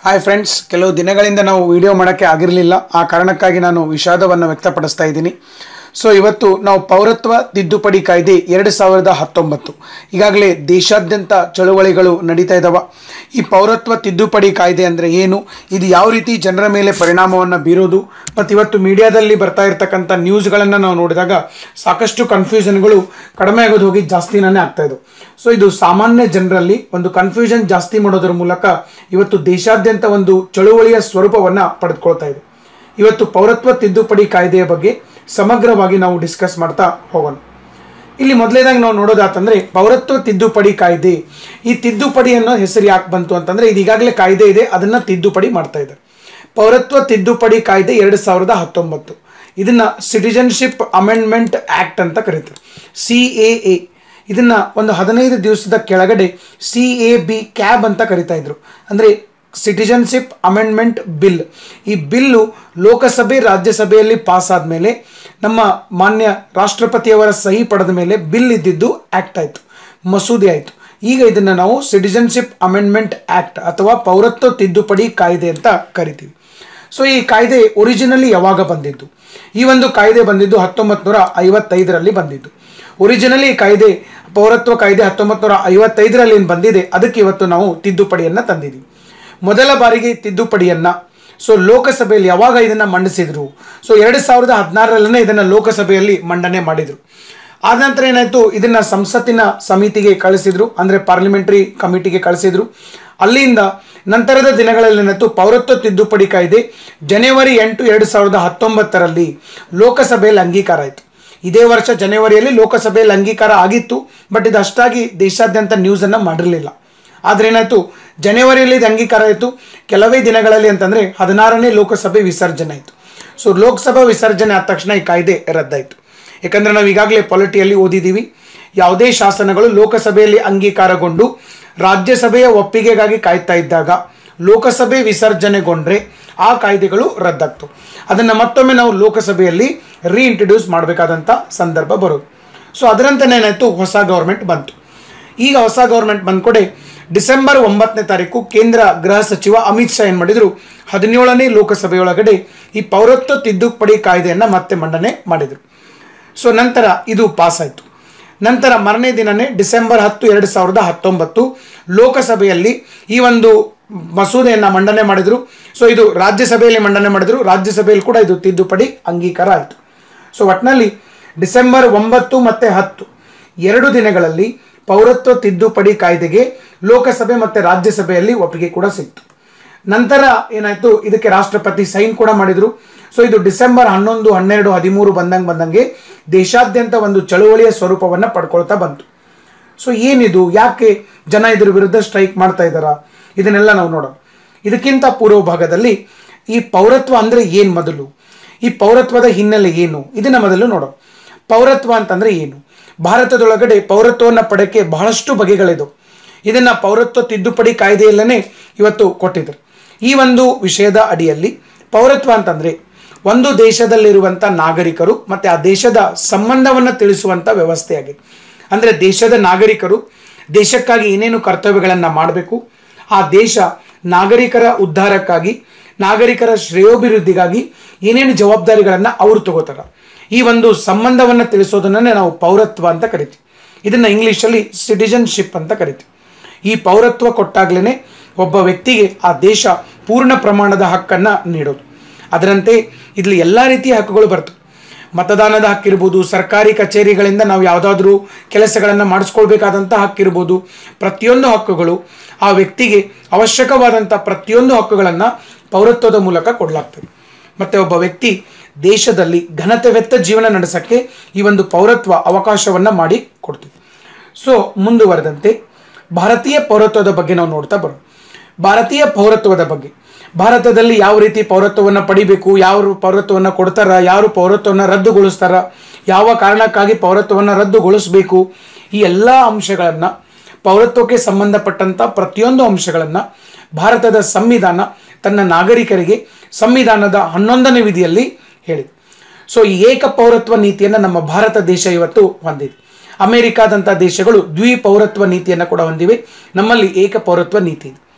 hi friends ಕೆಲವು ದಿನಗಳಿಂದ ನಾವು ವಿಡಿಯೋ ಮಾಡೋಕ್ಕೆ ಆಗಿರಲಿಲ್ಲ ಆ ಕಾರಣಕ್ಕಾಗಿ ನಾನು ವಿಷಾದವನ್ನು ವ್ಯಕ್ತಪಡಿಸ್ತಾ ಇದ್ದೀನಿ ಸೊ ಇವತ್ತು ನಾವು ಪೌರತ್ವ ತಿದ್ದುಪಡಿ ಕಾಯ್ದೆ ಎರಡು ಸಾವಿರದ ಹತ್ತೊಂಬತ್ತು ಈಗಾಗಲೇ ದೇಶಾದ್ಯಂತ ಚಳುವಳಿಗಳು ನಡೀತಾ ಇದ್ದಾವ ಈ ಪೌರತ್ವ ತಿದ್ದುಪಡಿ ಕಾಯ್ದೆ ಅಂದರೆ ಏನು ಇದು ಯಾವ ರೀತಿ ಜನರ ಮೇಲೆ ಪರಿಣಾಮವನ್ನು ಬೀರೋದು ಮತ್ತು ಇವತ್ತು ಮೀಡಿಯಾದಲ್ಲಿ ಬರ್ತಾ ಇರ್ತಕ್ಕಂಥ ನ್ಯೂಸ್ಗಳನ್ನು ನಾವು ನೋಡಿದಾಗ ಸಾಕಷ್ಟು ಕನ್ಫ್ಯೂಷನ್ಗಳು ಕಡಿಮೆ ಆಗೋದು ಹೋಗಿ ಜಾಸ್ತಿನೇ ಆಗ್ತಾ ಇದ್ದವು ಸೊ ಇದು ಸಾಮಾನ್ಯ ಜನರಲ್ಲಿ ಒಂದು ಕನ್ಫ್ಯೂಷನ್ ಜಾಸ್ತಿ ಮಾಡೋದ್ರ ಮೂಲಕ ಇವತ್ತು ದೇಶಾದ್ಯಂತ ಒಂದು ಚಳುವಳಿಯ ಸ್ವರೂಪವನ್ನು ಪಡೆದುಕೊಳ್ತಾ ಇದೆ ಇವತ್ತು ಪೌರತ್ವ ತಿದ್ದುಪಡಿ ಕಾಯ್ದೆಯ ಬಗ್ಗೆ ಸಮಗ್ರವಾಗಿ ನಾವು ಡಿಸ್ಕಸ್ ಮಾಡ್ತಾ ಹೋಗೋಣ ಇಲ್ಲಿ ಮೊದಲೇದಾಗಿ ನಾವು ನೋಡೋದಾತಂದ್ರೆ ಪೌರತ್ವ ತಿದ್ದುಪಡಿ ಕಾಯ್ದೆ ಈ ತಿದ್ದುಪಡಿ ಅನ್ನೋ ಹೆಸರು ಯಾಕೆ ಬಂತು ಅಂತಂದ್ರೆ ಇದು ಈಗಾಗಲೇ ಕಾಯ್ದೆ ಇದೆ ಅದನ್ನ ತಿದ್ದುಪಡಿ ಮಾಡ್ತಾ ಇದ್ದಾರೆ ಪೌರತ್ವ ತಿದ್ದುಪಡಿ ಕಾಯ್ದೆ ಎರಡು ಸಾವಿರದ ಹತ್ತೊಂಬತ್ತು ಇದನ್ನ ಸಿಟಿಜನ್ಶಿಪ್ ಅಮೆಂಡ್ಮೆಂಟ್ ಆಕ್ಟ್ ಅಂತ ಕರೀತಾರೆ ಸಿ ಎ ಎ ಇದನ್ನ ಒಂದು ಹದಿನೈದು ದಿವಸದ ಕೆಳಗಡೆ ಸಿ ಎ ಬಿ ಕ್ಯಾಬ್ ಅಂತ ಕರಿತಾ ಇದ್ರು ಅಂದ್ರೆ ಸಿಟಿಜನ್ಶಿಪ್ ಅಮೆಂಡ್ಮೆಂಟ್ ಬಿಲ್ ಈ ಬಿಲ್ಲು ಲೋಕಸಭೆ ರಾಜ್ಯಸಭೆಯಲ್ಲಿ ಪಾಸ್ ಆದಮೇಲೆ ನಮ್ಮ ಮಾನ್ಯ ರಾಷ್ಟ್ರಪತಿಯವರ ಸಹಿ ಪಡೆದ ಮೇಲೆ ಬಿಲ್ ಇದ್ದಿದ್ದು ಆ್ಯಕ್ಟ್ ಆಯಿತು ಮಸೂದೆ ಆಯಿತು ಈಗ ಇದನ್ನು ನಾವು ಸಿಟಿಜನ್ಶಿಪ್ ಅಮೆಂಡ್ಮೆಂಟ್ ಆ್ಯಕ್ಟ್ ಅಥವಾ ಪೌರತ್ವ ತಿದ್ದುಪಡಿ ಕಾಯ್ದೆ ಅಂತ ಕರಿತೀವಿ ಸೊ ಈ ಕಾಯ್ದೆ ಒರಿಜಿನಲಿ ಯಾವಾಗ ಬಂದಿದ್ದು ಈ ಒಂದು ಕಾಯ್ದೆ ಬಂದಿದ್ದು ಹತ್ತೊಂಬತ್ತು ನೂರ ಐವತ್ತೈದರಲ್ಲಿ ಬಂದಿದ್ದು ಒರಿಜಿನಲಿ ಈ ಕಾಯ್ದೆ ಪೌರತ್ವ ಕಾಯ್ದೆ ಹತ್ತೊಂಬತ್ತು ನೂರ ಐವತ್ತೈದರಲ್ಲಿ ಏನು ಬಂದಿದೆ ಅದಕ್ಕೆ ಇವತ್ತು ನಾವು ತಿದ್ದುಪಡಿಯನ್ನು ತಂದಿದ್ದೀವಿ ಮೊದಲ ಬಾರಿಗೆ ತಿದ್ದುಪಡಿಯನ್ನ ಸೊ ಲೋಕಸಭೆಯಲ್ಲಿ ಯಾವಾಗ ಇದನ್ನ ಮಂಡಿಸಿದ್ರು ಸೊ ಎರಡು ಸಾವಿರದ ಹದಿನಾರರಲ್ಲೇ ಇದನ್ನ ಲೋಕಸಭೆಯಲ್ಲಿ ಮಂಡನೆ ಮಾಡಿದ್ರು ಆದ ನಂತರ ಏನಾಯ್ತು ಇದನ್ನ ಸಂಸತ್ತಿನ ಸಮಿತಿಗೆ ಕಳಿಸಿದ್ರು ಅಂದ್ರೆ ಪಾರ್ಲಿಮೆಂಟರಿ ಕಮಿಟಿಗೆ ಕಳಿಸಿದ್ರು ಅಲ್ಲಿಂದ ನಂತರದ ದಿನಗಳಲ್ಲಿ ಏನಾಯ್ತು ಪೌರತ್ವ ತಿದ್ದುಪಡಿ ಕಾಯ್ದೆ ಜನವರಿ ಎಂಟು ಎರಡು ಸಾವಿರದ ಹತ್ತೊಂಬತ್ತರಲ್ಲಿ ಲೋಕಸಭೆಯಲ್ಲಿ ಅಂಗೀಕಾರ ಆಯಿತು ಇದೇ ವರ್ಷ ಜನವರಿಯಲ್ಲಿ ಲೋಕಸಭೆಯಲ್ಲಿ ಅಂಗೀಕಾರ ಆಗಿತ್ತು ಬಟ್ ಇದು ಅಷ್ಟಾಗಿ ದೇಶಾದ್ಯಂತ ನ್ಯೂಸನ್ನು ಮಾಡಿರಲಿಲ್ಲ ಆದ್ರೆ ಏನಾಯ್ತು ಜನವರಿಯಲ್ಲಿ ಇದು ಅಂಗೀಕಾರ ಆಯಿತು ಕೆಲವೇ ದಿನಗಳಲ್ಲಿ ಅಂತಂದ್ರೆ ಹದಿನಾರನೇ ಲೋಕಸಭೆ ವಿಸರ್ಜನೆ ಆಯಿತು ಸೊ ಲೋಕಸಭಾ ವಿಸರ್ಜನೆ ಆದ ತಕ್ಷಣ ಈ ಕಾಯ್ದೆ ರದ್ದಾಯಿತು ಯಾಕಂದ್ರೆ ನಾವು ಈಗಾಗಲೇ ಪಾಲಿಟಿಯಲ್ಲಿ ಓದಿದ್ದೀವಿ ಯಾವುದೇ ಶಾಸನಗಳು ಲೋಕಸಭೆಯಲ್ಲಿ ಅಂಗೀಕಾರಗೊಂಡು ರಾಜ್ಯಸಭೆಯ ಒಪ್ಪಿಗೆಗಾಗಿ ಕಾಯ್ತಾ ಇದ್ದಾಗ ಲೋಕಸಭೆ ವಿಸರ್ಜನೆಗೊಂಡ್ರೆ ಆ ಕಾಯ್ದೆಗಳು ರದ್ದಾಗ್ತವೆ ಅದನ್ನು ಮತ್ತೊಮ್ಮೆ ನಾವು ಲೋಕಸಭೆಯಲ್ಲಿ ರೀಇಂಟ್ರಡ್ಯೂಸ್ ಮಾಡಬೇಕಾದಂಥ ಸಂದರ್ಭ ಬರೋದು ಸೊ ಅದರಂತೆಯೇ ಏನಾಯಿತು ಹೊಸ ಗೌರ್ಮೆಂಟ್ ಬಂತು ಈಗ ಹೊಸ ಗೌರ್ಮೆಂಟ್ ಬಂದ ಕೊಡೆ ಡಿಸೆಂಬರ್ ಒಂಬತ್ತನೇ ತಾರೀಕು ಕೇಂದ್ರ ಗೃಹ ಸಚಿವ ಅಮಿತ್ ಶಾ ಏನು ಮಾಡಿದರು ಹದಿನೇಳನೇ ಲೋಕಸಭೆಯೊಳಗಡೆ ಈ ಪೌರತ್ವ ತಿದ್ದುಪಡಿ ಕಾಯ್ದೆಯನ್ನು ಮತ್ತೆ ಮಂಡನೆ ಮಾಡಿದರು ಸೊ ನಂತರ ಇದು ಪಾಸ್ ಆಯಿತು ನಂತರ ಮರನೇ ದಿನನೇ ಡಿಸೆಂಬರ್ ಹತ್ತು ಎರಡು ಸಾವಿರದ ಹತ್ತೊಂಬತ್ತು ಲೋಕಸಭೆಯಲ್ಲಿ ಈ ಒಂದು ಮಸೂದೆಯನ್ನು ಮಂಡನೆ ಮಾಡಿದರು ಸೊ ಇದು ರಾಜ್ಯಸಭೆಯಲ್ಲಿ ಮಂಡನೆ ಮಾಡಿದರು ರಾಜ್ಯಸಭೆಯಲ್ಲಿ ಕೂಡ ಇದು ತಿದ್ದುಪಡಿ ಅಂಗೀಕಾರ ಆಯಿತು ಸೊ ಒಟ್ಟಿನಲ್ಲಿ ಡಿಸೆಂಬರ್ ಒಂಬತ್ತು ಮತ್ತು ಹತ್ತು ಎರಡು ದಿನಗಳಲ್ಲಿ ಪೌರತ್ವ ತಿದ್ದುಪಡಿ ಕಾಯ್ದೆಗೆ ಲೋಕಸಭೆ ಮತ್ತು ರಾಜ್ಯಸಭೆಯಲ್ಲಿ ಒಪ್ಪಿಗೆ ಕೂಡ ಸಿಕ್ತು ನಂತರ ಏನಾಯಿತು ಇದಕ್ಕೆ ರಾಷ್ಟ್ರಪತಿ ಸೈನ್ ಕೂಡ ಮಾಡಿದರು ಸೊ ಇದು ಡಿಸೆಂಬರ್ ಹನ್ನೊಂದು ಹನ್ನೆರಡು ಹದಿಮೂರು ಬಂದಂಗೆ ಬಂದಂಗೆ ದೇಶಾದ್ಯಂತ ಒಂದು ಚಳುವಳಿಯ ಸ್ವರೂಪವನ್ನು ಪಡ್ಕೊಳ್ತಾ ಬಂತು ಸೊ ಏನಿದು ಯಾಕೆ ಜನ ಇದ್ರ ವಿರುದ್ಧ ಸ್ಟ್ರೈಕ್ ಮಾಡ್ತಾ ಇದ್ದಾರಾ ಇದನ್ನೆಲ್ಲ ನಾವು ನೋಡೋಣ ಇದಕ್ಕಿಂತ ಪೂರ್ವ ಭಾಗದಲ್ಲಿ ಈ ಪೌರತ್ವ ಅಂದರೆ ಏನು ಮೊದಲು ಈ ಪೌರತ್ವದ ಹಿನ್ನೆಲೆ ಏನು ಇದನ್ನ ಮೊದಲು ನೋಡೋಣ ಪೌರತ್ವ ಅಂತಂದ್ರೆ ಏನು ಭಾರತದೊಳಗಡೆ ಪೌರತ್ವವನ್ನು ಪಡೆಯಕ್ಕೆ ಬಹಳಷ್ಟು ಬಗೆಗಳಿದು ಇದನ್ನ ಪೌರತ್ವ ತಿದ್ದುಪಡಿ ಕಾಯ್ದೆಯಲ್ಲೇ ಇವತ್ತು ಕೊಟ್ಟಿದ್ರು ಈ ಒಂದು ವಿಷಯದ ಅಡಿಯಲ್ಲಿ ಪೌರತ್ವ ಅಂತಂದ್ರೆ ಒಂದು ದೇಶದಲ್ಲಿರುವಂಥ ನಾಗರಿಕರು ಮತ್ತು ಆ ದೇಶದ ಸಂಬಂಧವನ್ನು ತಿಳಿಸುವಂಥ ವ್ಯವಸ್ಥೆಯಾಗಿದೆ ಅಂದರೆ ದೇಶದ ನಾಗರಿಕರು ದೇಶಕ್ಕಾಗಿ ಏನೇನು ಕರ್ತವ್ಯಗಳನ್ನು ಮಾಡಬೇಕು ಆ ದೇಶ ನಾಗರಿಕರ ಉದ್ಧಾರಕ್ಕಾಗಿ ನಾಗರಿಕರ ಶ್ರೇಯೋಭಿವೃದ್ಧಿಗಾಗಿ ಏನೇನು ಜವಾಬ್ದಾರಿಗಳನ್ನು ಅವರು ತಗೋತಾರೆ ಈ ಒಂದು ಸಂಬಂಧವನ್ನು ತಿಳಿಸೋದನ್ನೇ ನಾವು ಪೌರತ್ವ ಅಂತ ಕರಿತೀವಿ ಇದನ್ನು ಇಂಗ್ಲೀಷಲ್ಲಿ ಸಿಟಿಜನ್ಶಿಪ್ ಅಂತ ಕರಿತೀವಿ ಈ ಪೌರತ್ವ ಕೊಟ್ಟಾಗ್ಲೇ ಒಬ್ಬ ವ್ಯಕ್ತಿಗೆ ಆ ದೇಶ ಪೂರ್ಣ ಪ್ರಮಾಣದ ಹಕ್ಕನ್ನು ನೀಡೋದು ಅದರಂತೆ ಇಲ್ಲಿ ಎಲ್ಲ ರೀತಿಯ ಹಕ್ಕುಗಳು ಬರ್ತವೆ ಮತದಾನದ ಹಕ್ಕಿರ್ಬೋದು ಸರ್ಕಾರಿ ಕಚೇರಿಗಳಿಂದ ನಾವು ಯಾವುದಾದ್ರೂ ಕೆಲಸಗಳನ್ನು ಮಾಡಿಸ್ಕೊಳ್ಬೇಕಾದಂಥ ಹಕ್ಕಿರ್ಬೋದು ಪ್ರತಿಯೊಂದು ಹಕ್ಕುಗಳು ಆ ವ್ಯಕ್ತಿಗೆ ಅವಶ್ಯಕವಾದಂಥ ಪ್ರತಿಯೊಂದು ಹಕ್ಕುಗಳನ್ನು ಪೌರತ್ವದ ಮೂಲಕ ಕೊಡಲಾಗ್ತದೆ ಮತ್ತು ಒಬ್ಬ ವ್ಯಕ್ತಿ ದೇಶದಲ್ಲಿ ಘನತೆವೆತ್ತ ಜೀವನ ನಡೆಸೋಕ್ಕೆ ಈ ಒಂದು ಪೌರತ್ವ ಅವಕಾಶವನ್ನು ಮಾಡಿ ಕೊಡ್ತೀವಿ ಸೊ ಮುಂದುವರೆದಂತೆ ಭಾರತೀಯ ಪೌರತ್ವದ ಬಗ್ಗೆ ನಾವು ನೋಡ್ತಾ ಬರೋಣ ಭಾರತೀಯ ಪೌರತ್ವದ ಬಗ್ಗೆ ಭಾರತದಲ್ಲಿ ಯಾವ ರೀತಿ ಪೌರತ್ವವನ್ನು ಪಡಿಬೇಕು ಯಾವ ಪೌರತ್ವವನ್ನು ಕೊಡ್ತಾರ ಯಾರು ಪೌರತ್ವವನ್ನು ರದ್ದುಗೊಳಿಸ್ತಾರ ಯಾವ ಕಾರಣಕ್ಕಾಗಿ ಪೌರತ್ವವನ್ನು ರದ್ದುಗೊಳಿಸಬೇಕು ಈ ಎಲ್ಲ ಅಂಶಗಳನ್ನು ಪೌರತ್ವಕ್ಕೆ ಸಂಬಂಧಪಟ್ಟಂಥ ಪ್ರತಿಯೊಂದು ಅಂಶಗಳನ್ನು ಭಾರತದ ಸಂವಿಧಾನ ತನ್ನ ನಾಗರಿಕರಿಗೆ ಸಂವಿಧಾನದ ಹನ್ನೊಂದನೇ ವಿಧಿಯಲ್ಲಿ ಹೇಳಿದೆ ಸೊ ಈ ಏಕ ಪೌರತ್ವ ನೀತಿಯನ್ನು ನಮ್ಮ ಭಾರತ ದೇಶ ಇವತ್ತು ಹೊಂದಿದೆ ಅಮೆರಿಕಾದಂಥ ದೇಶಗಳು ದ್ವಿಪೌರತ್ವ ನೀತಿಯನ್ನು ಕೂಡ ಹೊಂದಿವೆ ನಮ್ಮಲ್ಲಿ ಏಕ ಪೌರತ್ವ ನೀತಿ ಇದೆ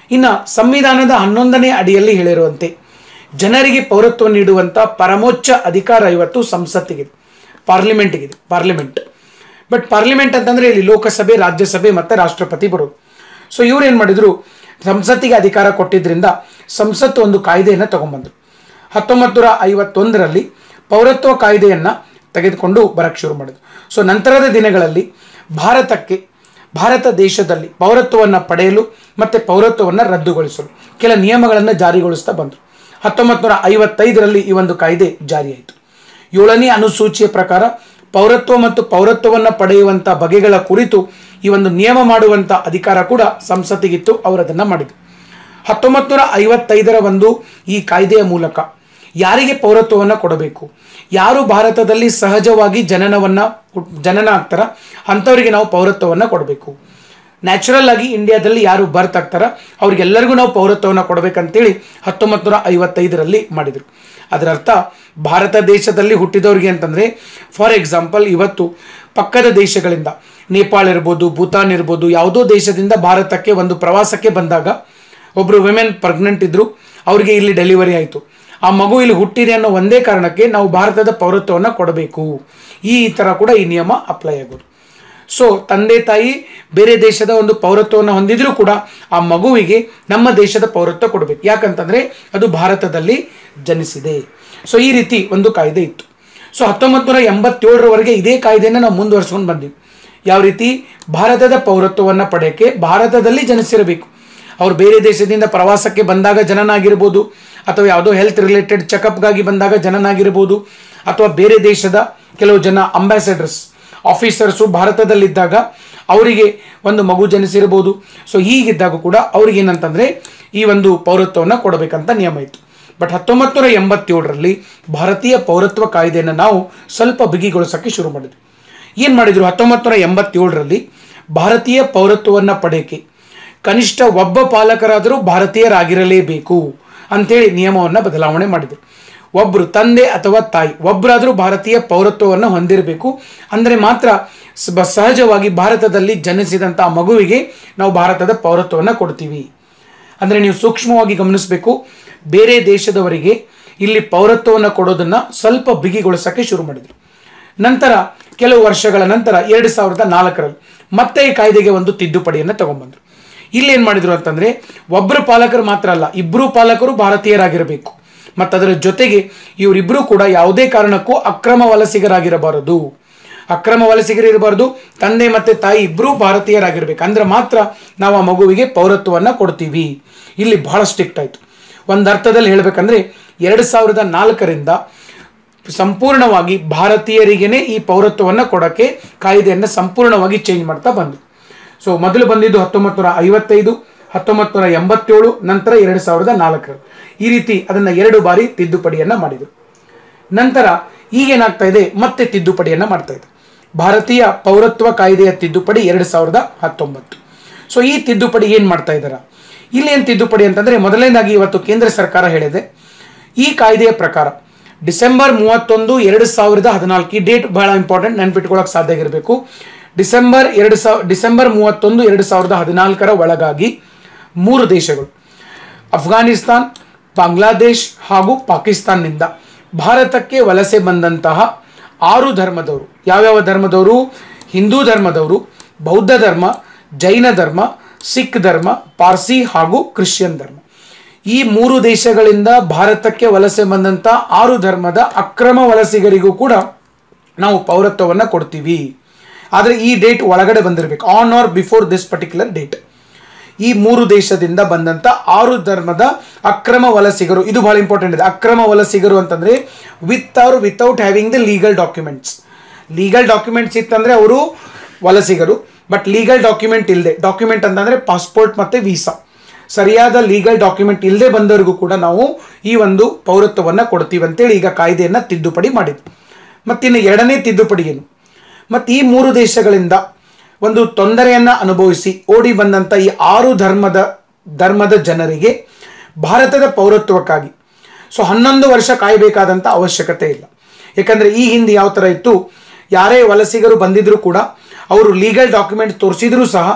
ಇನ್ನು ಸಂವಿಧಾನದ ಹನ್ನೊಂದನೇ ಅಡಿಯಲ್ಲಿ ಹೇಳಿರುವಂತೆ ಜನರಿಗೆ ಪೌರತ್ವ ನೀಡುವಂಥ ಪರಮೋಚ್ಚ ಅಧಿಕಾರ ಇವತ್ತು ಸಂಸತ್ತಿಗಿದೆ ಪಾರ್ಲಿಮೆಂಟ್ಗಿದೆ ಪಾರ್ಲಿಮೆಂಟ್ ಬಟ್ ಪಾರ್ಲಿಮೆಂಟ್ ಅಂತಂದ್ರೆ ಇಲ್ಲಿ ಲೋಕಸಭೆ ರಾಜ್ಯಸಭೆ ಮತ್ತು ರಾಷ್ಟ್ರಪತಿ ಬರೋದು ಸೊ ಇವ್ರು ಏನು ಮಾಡಿದ್ರು ಸಂಸತ್ತಿಗೆ ಅಧಿಕಾರ ಕೊಟ್ಟಿದ್ರಿಂದ ಸಂಸತ್ತು ಒಂದು ಕಾಯ್ದೆಯನ್ನು ತಗೊಂಬಂದರು ಹತ್ತೊಂಬತ್ತು ನೂರ ಐವತ್ತೊಂದರಲ್ಲಿ ಪೌರತ್ವ ಕಾಯ್ದೆಯನ್ನು ತೆಗೆದುಕೊಂಡು ಬರಕ್ಕೆ ಶುರು ಮಾಡಿದ್ರು ಸೊ ನಂತರದ ದಿನಗಳಲ್ಲಿ ಭಾರತಕ್ಕೆ ಭಾರತ ದೇಶದಲ್ಲಿ ಪೌರತ್ವವನ್ನು ಪಡೆಯಲು ಮತ್ತು ಪೌರತ್ವವನ್ನು ರದ್ದುಗೊಳಿಸಲು ಕೆಲ ನಿಯಮಗಳನ್ನು ಜಾರಿಗೊಳಿಸ್ತಾ ಬಂದರು ಹತ್ತೊಂಬತ್ತು ನೂರ ಐವತ್ತೈದರಲ್ಲಿ ಈ ಒಂದು ಕಾಯ್ದೆ ಜಾರಿಯಾಯಿತು ಏಳನೇ ಅನುಸೂಚಿಯ ಪ್ರಕಾರ ಪೌರತ್ವ ಮತ್ತು ಪೌರತ್ವವನ್ನು ಪಡೆಯುವಂಥ ಬಗೆಗಳ ಕುರಿತು ಈ ಒಂದು ನಿಯಮ ಮಾಡುವಂಥ ಅಧಿಕಾರ ಕೂಡ ಸಂಸತ್ತಿಗಿತ್ತು ಅವರು ಅದನ್ನು ಮಾಡಿದರು ಹತ್ತೊಂಬತ್ತು ನೂರ ಐವತ್ತೈದರ ಒಂದು ಈ ಕಾಯ್ದೆಯ ಮೂಲಕ ಯಾರಿಗೆ ಪೌರತ್ವವನ್ನು ಕೊಡಬೇಕು ಯಾರು ಭಾರತದಲ್ಲಿ ಸಹಜವಾಗಿ ಜನನವನ್ನು ಜನನ ಆಗ್ತಾರ ಅಂಥವರಿಗೆ ನಾವು ಪೌರತ್ವವನ್ನು ಕೊಡಬೇಕು ನ್ಯಾಚುರಲ್ ಆಗಿ ಇಂಡಿಯಾದಲ್ಲಿ ಯಾರು ಬರ್ತ್ ಆಗ್ತಾರ ಅವ್ರಿಗೆಲ್ಲರಿಗೂ ನಾವು ಪೌರತ್ವವನ್ನು ಕೊಡಬೇಕಂತೇಳಿ ಹತ್ತೊಂಬತ್ತು ನೂರ ಐವತ್ತೈದರಲ್ಲಿ ಮಾಡಿದರು ಅದರ ಅರ್ಥ ಭಾರತ ದೇಶದಲ್ಲಿ ಹುಟ್ಟಿದವ್ರಿಗೆ ಅಂತಂದರೆ ಫಾರ್ ಎಕ್ಸಾಂಪಲ್ ಇವತ್ತು ಪಕ್ಕದ ದೇಶಗಳಿಂದ ನೇಪಾಳ ಇರ್ಬೋದು ಭೂತಾನ್ ಇರ್ಬೋದು ಯಾವುದೋ ದೇಶದಿಂದ ಭಾರತಕ್ಕೆ ಒಂದು ಪ್ರವಾಸಕ್ಕೆ ಬಂದಾಗ ಒಬ್ಬರು ವಿಮೆನ್ ಪ್ರೆಗ್ನೆಂಟ್ ಇದ್ದರು ಅವರಿಗೆ ಇಲ್ಲಿ ಡೆಲಿವರಿ ಆಯಿತು ಆ ಮಗು ಇಲ್ಲಿ ಹುಟ್ಟಿದೆ ಅನ್ನೋ ಒಂದೇ ಕಾರಣಕ್ಕೆ ನಾವು ಭಾರತದ ಪೌರತ್ವವನ್ನು ಕೊಡಬೇಕು ಈ ಥರ ಕೂಡ ಈ ನಿಯಮ ಅಪ್ಲೈ ಆಗೋದು ಸೊ ತಂದೆ ತಾಯಿ ಬೇರೆ ದೇಶದ ಒಂದು ಪೌರತ್ವವನ್ನು ಹೊಂದಿದ್ರೂ ಕೂಡ ಆ ಮಗುವಿಗೆ ನಮ್ಮ ದೇಶದ ಪೌರತ್ವ ಕೊಡಬೇಕು ಯಾಕಂತಂದರೆ ಅದು ಭಾರತದಲ್ಲಿ ಜನಿಸಿದೆ ಸೊ ಈ ರೀತಿ ಒಂದು ಕಾಯ್ದೆ ಇತ್ತು ಸೊ ಹತ್ತೊಂಬತ್ತು ನೂರ ಎಂಬತ್ತೇಳರವರೆಗೆ ಇದೇ ಕಾಯ್ದೆಯನ್ನು ನಾವು ಮುಂದುವರ್ಸ್ಕೊಂಡು ಬಂದ್ವಿ ಯಾವ ರೀತಿ ಭಾರತದ ಪೌರತ್ವವನ್ನು ಪಡೆಯೋಕ್ಕೆ ಭಾರತದಲ್ಲಿ ಜನಿಸಿರಬೇಕು ಅವ್ರು ಬೇರೆ ದೇಶದಿಂದ ಪ್ರವಾಸಕ್ಕೆ ಬಂದಾಗ ಜನನಾಗಿರ್ಬೋದು ಅಥವಾ ಯಾವುದೋ ಹೆಲ್ತ್ ರಿಲೇಟೆಡ್ ಚೆಕಪ್ಗಾಗಿ ಬಂದಾಗ ಜನನಾಗಿರ್ಬೋದು ಅಥವಾ ಬೇರೆ ದೇಶದ ಕೆಲವು ಜನ ಅಂಬಾಸಡರ್ಸ್ ಆಫೀಸರ್ಸು ಭಾರತದಲ್ಲಿದ್ದಾಗ ಅವರಿಗೆ ಒಂದು ಮಗು ಜನಿಸಿರ್ಬೋದು ಸೊ ಹೀಗಿದ್ದಾಗ ಕೂಡ ಅವ್ರಿಗೆ ಏನಂತಂದರೆ ಈ ಒಂದು ಪೌರತ್ವವನ್ನು ಕೊಡಬೇಕಂತ ನಿಯಮ ಇತ್ತು ಬಟ್ ಹತ್ತೊಂಬತ್ತು ನೂರ ಎಂಬತ್ತೇಳರಲ್ಲಿ ಭಾರತೀಯ ಪೌರತ್ವ ಕಾಯ್ದೆಯನ್ನು ನಾವು ಸ್ವಲ್ಪ ಬಿಗಿಗೊಳಿಸೋಕ್ಕೆ ಶುರು ಮಾಡಿದ್ವಿ ಏನು ಮಾಡಿದರು ಹತ್ತೊಂಬತ್ತು ನೂರ ಎಂಬತ್ತೇಳರಲ್ಲಿ ಭಾರತೀಯ ಪೌರತ್ವವನ್ನು ಪಡೆಯೋಕ್ಕೆ ಕನಿಷ್ಠ ಒಬ್ಬ ಪಾಲಕರಾದರೂ ಭಾರತೀಯರಾಗಿರಲೇಬೇಕು ಅಂತೇಳಿ ನಿಯಮವನ್ನು ಬದಲಾವಣೆ ಮಾಡಿದರು ಒಬ್ಬರು ತಂದೆ ಅಥವಾ ತಾಯಿ ಒಬ್ಬರಾದರೂ ಭಾರತೀಯ ಪೌರತ್ವವನ್ನು ಹೊಂದಿರಬೇಕು ಅಂದರೆ ಮಾತ್ರ ಸ- ಸಹಜವಾಗಿ ಭಾರತದಲ್ಲಿ ಜನಿಸಿದಂಥ ಆ ಮಗುವಿಗೆ ನಾವು ಭಾರತದ ಪೌರತ್ವವನ್ನು ಕೊಡ್ತೀವಿ ಅಂದರೆ ನೀವು ಸೂಕ್ಷ್ಮವಾಗಿ ಗಮನಿಸಬೇಕು ಬೇರೆ ದೇಶದವರಿಗೆ ಇಲ್ಲಿ ಪೌರತ್ವವನ್ನು ಕೊಡೋದನ್ನು ಸ್ವಲ್ಪ ಬಿಗಿಗೊಳಿಸೋಕ್ಕೆ ಶುರು ಮಾಡಿದರು ನಂತರ ಕೆಲವು ವರ್ಷಗಳ ನಂತರ ಎರಡು ಸಾವಿರದ ನಾಲ್ಕರಲ್ಲಿ ಮತ್ತೆ ಈ ಕಾಯ್ದೆಗೆ ಒಂದು ತಿದ್ದುಪಡಿಯನ್ನು ತಗೊಂಡ್ಬಂದರು ಇಲ್ಲಿ ಏನು ಮಾಡಿದರು ಅಂತಂದರೆ ಒಬ್ಬರು ಪಾಲಕರು ಮಾತ್ರ ಅಲ್ಲ ಇಬ್ಬರು ಪಾಲಕರು ಭಾರತೀಯರಾಗಿರಬೇಕು ಮತ್ತು ಅದರ ಜೊತೆಗೆ ಇವರಿಬ್ಬರು ಕೂಡ ಯಾವುದೇ ಕಾರಣಕ್ಕೂ ಅಕ್ರಮ ವಲಸಿಗರಾಗಿರಬಾರದು ಅಕ್ರಮ ವಲಸಿಗರಿರಬಾರ್ದು ತಂದೆ ಮತ್ತು ತಾಯಿ ಇಬ್ಬರೂ ಭಾರತೀಯರಾಗಿರ್ಬೇಕು ಅಂದ್ರೆ ಮಾತ್ರ ನಾವು ಆ ಮಗುವಿಗೆ ಪೌರತ್ವವನ್ನು ಕೊಡ್ತೀವಿ ಇಲ್ಲಿ ಬಹಳ ಸ್ಟ್ರಿಕ್ಟ್ ಆಯಿತು ಒಂದು ಅರ್ಥದಲ್ಲಿ ಹೇಳಬೇಕಂದ್ರೆ ಎರಡು ಸಾವಿರದ ನಾಲ್ಕರಿಂದ ಸಂಪೂರ್ಣವಾಗಿ ಭಾರತೀಯರಿಗೇನೆ ಈ ಪೌರತ್ವವನ್ನು ಕೊಡೋಕ್ಕೆ ಕಾಯ್ದೆಯನ್ನು ಸಂಪೂರ್ಣವಾಗಿ ಚೇಂಜ್ ಮಾಡ್ತಾ ಬಂದು ಸೊ ಮೊದಲು ಬಂದಿದ್ದು ಹತ್ತೊಂಬತ್ತು ನೂರ ಐವತ್ತೈದು ಹತ್ತೊಂಬತ್ತು ನೂರ ಎಂಬತ್ತೇಳು ನಂತರ ಎರಡು ಸಾವಿರದ ನಾಲ್ಕರ ಈ ರೀತಿ ಅದನ್ನು ಎರಡು ಬಾರಿ ತಿದ್ದುಪಡಿಯನ್ನು ಮಾಡಿದರು ನಂತರ ಈಗೇನಾಗ್ತಾ ಇದೆ ಮತ್ತೆ ತಿದ್ದುಪಡಿಯನ್ನು ಮಾಡ್ತಾ ಇದೆ ಭಾರತೀಯ ಪೌರತ್ವ ಕಾಯ್ದೆಯ ತಿದ್ದುಪಡಿ ಎರಡು ಸಾವಿರದ ಹತ್ತೊಂಬತ್ತು ಸೊ ಈ ತಿದ್ದುಪಡಿ ಏನು ಮಾಡ್ತಾ ಇದ್ದಾರ ಇಲ್ಲಿ ಏನು ತಿದ್ದುಪಡಿ ಅಂತಂದರೆ ಮೊದಲನೇದಾಗಿ ಇವತ್ತು ಕೇಂದ್ರ ಸರ್ಕಾರ ಹೇಳಿದೆ ಈ ಕಾಯ್ದೆಯ ಪ್ರಕಾರ ಡಿಸೆಂಬರ್ ಮೂವತ್ತೊಂದು ಎರಡು ಸಾವಿರದ ಹದಿನಾಲ್ಕು ಈ ಡೇಟ್ ಬಹಳ ಇಂಪಾರ್ಟೆಂಟ್ ನೆನ್ಪಿಟ್ಕೊಳ್ಳೋಕೆ ಸಾಧ್ಯ ಆಗಿರಬೇಕು ಡಿಸೆಂಬರ್ ಎರಡು ಸಾವಿರ ಡಿಸೆಂಬರ್ ಮೂವತ್ತೊಂದು ಎರಡು ಸಾವಿರದ ಹದಿನಾಲ್ಕರ ಒಳಗಾಗಿ ಮೂರು ದೇಶಗಳು ಅಫ್ಘಾನಿಸ್ತಾನ್ ಬಾಂಗ್ಲಾದೇಶ್ ಹಾಗೂ ಪಾಕಿಸ್ತಾನ್ನಿಂದ ಭಾರತಕ್ಕೆ ವಲಸೆ ಬಂದಂತಹ ಆರು ಧರ್ಮದವರು ಯಾವ್ಯಾವ ಧರ್ಮದವರು ಹಿಂದೂ ಧರ್ಮದವರು ಬೌದ್ಧ ಧರ್ಮ ಜೈನ ಧರ್ಮ ಸಿಖ್ ಧರ್ಮ ಪಾರ್ಸಿ ಹಾಗೂ ಕ್ರಿಶ್ಚಿಯನ್ ಧರ್ಮ ಈ ಮೂರು ದೇಶಗಳಿಂದ ಭಾರತಕ್ಕೆ ವಲಸೆ ಬಂದಂಥ ಆರು ಧರ್ಮದ ಅಕ್ರಮ ವಲಸಿಗರಿಗೂ ಕೂಡ ನಾವು ಪೌರತ್ವವನ್ನು ಕೊಡ್ತೀವಿ ಆದರೆ ಈ ಡೇಟ್ ಒಳಗಡೆ ಬಂದಿರಬೇಕು on or before this particular date ಈ ಮೂರು ದೇಶದಿಂದ ಬಂದಂಥ ಆರು ಧರ್ಮದ ಅಕ್ರಮ ವಲಸಿಗರು ಇದು ಬಹಳ ಇಂಪಾರ್ಟೆಂಟ್ ಇದೆ ಅಕ್ರಮ ವಲಸಿಗರು ಅಂತಂದರೆ with or without having the legal documents legal documents ಇತ್ತಂದರೆ ಅವರು ವಲಸಿಗರು ಬಟ್ ಲೀಗಲ್ ಡಾಕ್ಯುಮೆಂಟ್ ಇಲ್ಲದೆ ಡಾಕ್ಯುಮೆಂಟ್ ಅಂತಂದರೆ ಪಾಸ್ಪೋರ್ಟ್ ಮತ್ತು ವೀಸಾ ಸರಿಯಾದ ಲೀಗಲ್ ಡಾಕ್ಯುಮೆಂಟ್ ಇಲ್ಲದೆ ಬಂದವರಿಗೂ ಕೂಡ ನಾವು ಈ ಒಂದು ಪೌರತ್ವವನ್ನು ಕೊಡ್ತೀವಿ ಅಂತೇಳಿ ಈಗ ಕಾಯ್ದೆಯನ್ನು ತಿದ್ದುಪಡಿ ಮಾಡಿದ್ವಿ ಮತ್ತಿನ್ನು ಎರಡನೇ ತಿದ್ದುಪಡಿ ಏನು ಮತ್ತು ಈ ಮೂರು ದೇಶಗಳಿಂದ ಒಂದು ತೊಂದರೆಯನ್ನು ಅನುಭವಿಸಿ ಓಡಿ ಬಂದಂಥ ಈ ಆರು ಧರ್ಮದ ಧರ್ಮದ ಜನರಿಗೆ ಭಾರತದ ಪೌರತ್ವಕ್ಕಾಗಿ ಸೊ ಹನ್ನೊಂದು ವರ್ಷ ಕಾಯಬೇಕಾದಂಥ ಅವಶ್ಯಕತೆ ಇಲ್ಲ ಯಾಕಂದರೆ ಈ ಹಿಂದೆ ಯಾವ ಥರ ಇತ್ತು ಯಾರೇ ವಲಸಿಗರು ಬಂದಿದ್ರೂ ಕೂಡ ಅವರು ಲೀಗಲ್ ಡಾಕ್ಯುಮೆಂಟ್ ತೋರಿಸಿದ್ರೂ ಸಹ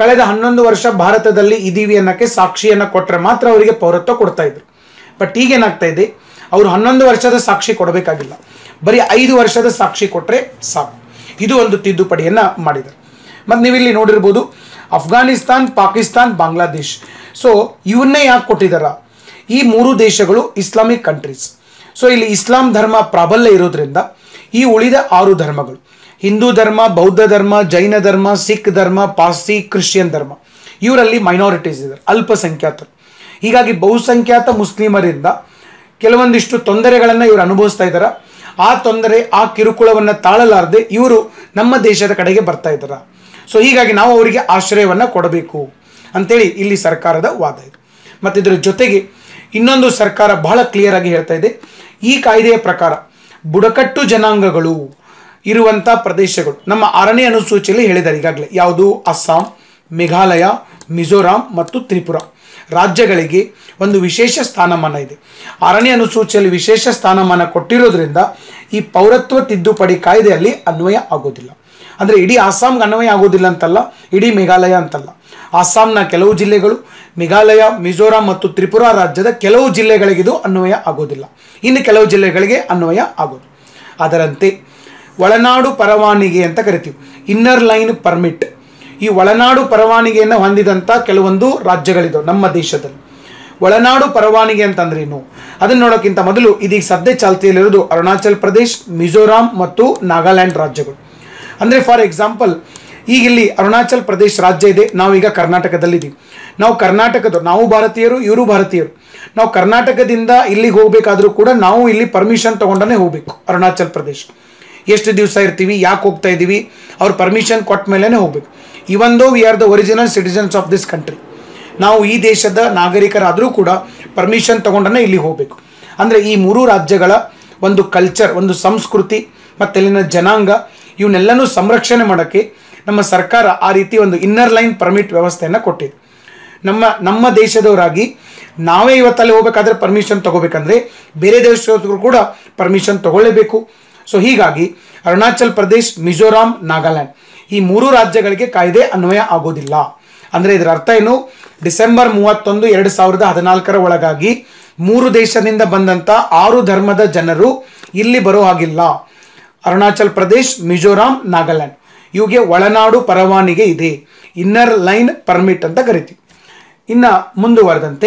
ಕಳೆದ ಹನ್ನೊಂದು ವರ್ಷ ಭಾರತದಲ್ಲಿ ಇದೀವಿ ಅನ್ನೋಕ್ಕೆ ಸಾಕ್ಷಿಯನ್ನು ಕೊಟ್ಟರೆ ಮಾತ್ರ ಅವರಿಗೆ ಪೌರತ್ವ ಕೊಡ್ತಾ ಇದ್ರು ಬಟ್ ಈಗ ಏನಾಗ್ತಾ ಇದೆ ಅವರು ಹನ್ನೊಂದು ವರ್ಷದ ಸಾಕ್ಷಿ ಕೊಡಬೇಕಾಗಿಲ್ಲ ಬರೀ ಐದು ವರ್ಷದ ಸಾಕ್ಷಿ ಕೊಟ್ಟರೆ ಸಾಕು ಇದು ಒಂದು ತಿದ್ದುಪಡಿಯನ್ನು ಮಾಡಿದ್ದಾರೆ ಮತ್ತು ನೀವಿಲ್ಲಿ ನೋಡಿರ್ಬೋದು ಅಫ್ಘಾನಿಸ್ತಾನ್ ಪಾಕಿಸ್ತಾನ್ ಬಾಂಗ್ಲಾದೇಶ್ ಸೊ ಇವನ್ನೇ ಯಾಕೆ ಕೊಟ್ಟಿದ್ದಾರ ಈ ಮೂರು ದೇಶಗಳು ಇಸ್ಲಾಮಿಕ್ ಕಂಟ್ರೀಸ್ ಸೊ ಇಲ್ಲಿ ಇಸ್ಲಾಂ ಧರ್ಮ ಪ್ರಾಬಲ್ಯ ಇರೋದ್ರಿಂದ ಈ ಉಳಿದ ಆರು ಧರ್ಮಗಳು ಹಿಂದೂ ಧರ್ಮ ಬೌದ್ಧ ಧರ್ಮ ಜೈನ ಧರ್ಮ ಸಿಖ್ ಧರ್ಮ ಪಾರ್ಸಿ ಕ್ರಿಶ್ಚಿಯನ್ ಧರ್ಮ ಇವರಲ್ಲಿ ಮೈನಾರಿಟೀಸ್ ಇದ್ದಾರೆ ಅಲ್ಪಸಂಖ್ಯಾತರು ಹೀಗಾಗಿ ಬಹುಸಂಖ್ಯಾತ ಮುಸ್ಲಿಮರಿಂದ ಕೆಲವೊಂದಿಷ್ಟು ತೊಂದರೆಗಳನ್ನು ಇವರು ಅನುಭವಿಸ್ತಾ ಇದ್ದಾರೆ ಆ ತೊಂದರೆ ಆ ಕಿರುಕುಳವನ್ನು ತಾಳಲಾರದೆ ಇವರು ನಮ್ಮ ದೇಶದ ಕಡೆಗೆ ಬರ್ತಾ ಇದ್ದಾರೆ ಸೊ ಹೀಗಾಗಿ ನಾವು ಅವರಿಗೆ ಆಶ್ರಯವನ್ನು ಕೊಡಬೇಕು ಅಂತೇಳಿ ಇಲ್ಲಿ ಸರ್ಕಾರದ ವಾದ ಇದೆ ಮತ್ತು ಇದರ ಜೊತೆಗೆ ಇನ್ನೊಂದು ಸರ್ಕಾರ ಬಹಳ ಕ್ಲಿಯರ್ ಆಗಿ ಹೇಳ್ತಾ ಇದೆ ಈ ಕಾಯ್ದೆಯ ಪ್ರಕಾರ ಬುಡಕಟ್ಟು ಜನಾಂಗಗಳು ಇರುವಂಥ ಪ್ರದೇಶಗಳು ನಮ್ಮ ಆರನೇ ಅನುಸೂಚಿಯಲ್ಲಿ ಹೇಳಿದ್ದಾರೆ ಈಗಾಗಲೇ ಯಾವುದು ಅಸ್ಸಾಂ ಮೇಘಾಲಯ ಮಿಜೋರಾಂ ಮತ್ತು ತ್ರಿಪುರ ರಾಜ್ಯಗಳಿಗೆ ಒಂದು ವಿಶೇಷ ಸ್ಥಾನಮಾನ ಇದೆ ಆರನೇ ಅನುಸೂಚಿಯಲ್ಲಿ ವಿಶೇಷ ಸ್ಥಾನಮಾನ ಕೊಟ್ಟಿರೋದ್ರಿಂದ ಈ ಪೌರತ್ವ ತಿದ್ದುಪಡಿ ಕಾಯ್ದೆಯಲ್ಲಿ ಅನ್ವಯ ಆಗೋದಿಲ್ಲ ಅಂದರೆ ಇಡೀ ಅಸ್ಸಾಂಗೆ ಅನ್ವಯ ಆಗೋದಿಲ್ಲ ಅಂತಲ್ಲ ಇಡೀ ಮೇಘಾಲಯ ಅಂತಲ್ಲ ಅಸ್ಸಾಂನ ಕೆಲವು ಜಿಲ್ಲೆಗಳು ಮೇಘಾಲಯ ಮಿಜೋರಾಂ ಮತ್ತು ತ್ರಿಪುರಾ ರಾಜ್ಯದ ಕೆಲವು ಜಿಲ್ಲೆಗಳಿಗಿದು ಅನ್ವಯ ಆಗೋದಿಲ್ಲ ಇನ್ನು ಕೆಲವು ಜಿಲ್ಲೆಗಳಿಗೆ ಅನ್ವಯ ಆಗೋದು ಅದರಂತೆ ಒಳನಾಡು ಪರವಾನಿಗೆ ಅಂತ ಕರಿತೀವಿ ಇನ್ನರ್ ಲೈನ್ ಪರ್ಮಿಟ್ ಈ ಒಳನಾಡು ಪರವಾನಿಗೆಯನ್ನು ಹೊಂದಿದಂಥ ಕೆಲವೊಂದು ರಾಜ್ಯಗಳಿದಾವೆ ನಮ್ಮ ದೇಶದಲ್ಲಿ ಒಳನಾಡು ಪರವಾನಿಗೆ ಅಂತಂದ್ರೇನು ಅದನ್ನ ನೋಡೋಕ್ಕಿಂತ ಮೊದಲು ಇದೀಗ ಸದ್ಯ ಚಾಲ್ತಿಯಲ್ಲಿರೋದು ಅರುಣಾಚಲ್ ಪ್ರದೇಶ್ ಮಿಜೋರಾಂ ಮತ್ತು ನಾಗಾಲ್ಯಾಂಡ್ ರಾಜ್ಯಗಳು ಅಂದರೆ ಫಾರ್ ಎಕ್ಸಾಂಪಲ್ ಈಗ ಇಲ್ಲಿ ಅರುಣಾಚಲ್ ಪ್ರದೇಶ್ ರಾಜ್ಯ ಇದೆ ನಾವೀಗ ಕರ್ನಾಟಕದಲ್ಲಿದ್ದೀವಿ ನಾವು ಕರ್ನಾಟಕದ ನಾವು ಭಾರತೀಯರು ಇವರು ಭಾರತೀಯರು ನಾವು ಕರ್ನಾಟಕದಿಂದ ಇಲ್ಲಿಗೆ ಹೋಗಬೇಕಾದ್ರೂ ಕೂಡ ನಾವು ಇಲ್ಲಿ ಪರ್ಮಿಷನ್ ತೊಗೊಂಡೇ ಹೋಗಬೇಕು ಅರುಣಾಚಲ್ ಪ್ರದೇಶ್ ಎಷ್ಟು ದಿವಸ ಇರ್ತೀವಿ ಯಾಕೆ ಹೋಗ್ತಾ ಇದ್ದೀವಿ ಅವ್ರ ಪರ್ಮಿಷನ್ ಕೊಟ್ಟ ಮೇಲೇ ಹೋಗ್ಬೇಕು even though we are the original citizens of this country ನಾವು ಈ ದೇಶದ ನಾಗರಿಕರಾದರೂ ಕೂಡ ಪರ್ಮಿಷನ್ ತೊಗೊಂಡೇ ಇಲ್ಲಿ ಹೋಗಬೇಕು ಅಂದರೆ ಈ ಮೂರು ರಾಜ್ಯಗಳ ಒಂದು ಕಲ್ಚರ್ ಒಂದು ಸಂಸ್ಕೃತಿ ಮತ್ತು ಅಲ್ಲಿನ ಜನಾಂಗ ಇವನ್ನೆಲ್ಲನೂ ಸಂರಕ್ಷಣೆ ಮಾಡೋಕ್ಕೆ ನಮ್ಮ ಸರ್ಕಾರ ಆ ರೀತಿ ಒಂದು ಇನ್ನರ್ ಲೈನ್ ಪರ್ಮಿಟ್ ವ್ಯವಸ್ಥೆಯನ್ನು ಕೊಟ್ಟಿದೆ ನಮ್ಮ ನಮ್ಮ ದೇಶದವರಾಗಿ ನಾವೇ ಇವತ್ತಲ್ಲಿ ಹೋಗಬೇಕಾದ್ರೆ ಪರ್ಮಿಷನ್ ತಗೋಬೇಕಂದ್ರೆ ಬೇರೆ ದೇಶದವರು ಕೂಡ ಪರ್ಮಿಷನ್ ತಗೊಳ್ಳೇಬೇಕು ಸೊ ಹೀಗಾಗಿ ಅರುಣಾಚಲ್ ಪ್ರದೇಶ್ ಮಿಜೋರಾಂ ನಾಗಾಲ್ಯಾಂಡ್ ಈ ಮೂರು ರಾಜ್ಯಗಳಿಗೆ ಕಾಯ್ದೆ ಅನ್ವಯ ಆಗೋದಿಲ್ಲ ಅಂದರೆ ಇದರ ಅರ್ಥ ಏನು ಡಿಸೆಂಬರ್ ಮೂವತ್ತೊಂದು ಎರಡು ಸಾವಿರದ ಹದಿನಾಲ್ಕರ ಒಳಗಾಗಿ ಮೂರು ದೇಶದಿಂದ ಬಂದಂಥ ಆರು ಧರ್ಮದ ಜನರು ಇಲ್ಲಿ ಬರೋ ಹಾಗಿಲ್ಲ ಅರುಣಾಚಲ್ ಪ್ರದೇಶ್ ಮಿಜೋರಾಂ ನಾಗಾಲ್ಯಾಂಡ್ ಇವುಗೆ ಒಳನಾಡು ಪರವಾನಿಗೆ ಇದೆ ಇನ್ನರ್ ಲೈನ್ ಪರ್ಮಿಟ್ ಅಂತ ಕರಿತೀವಿ ಇನ್ನು ಮುಂದುವರೆದಂತೆ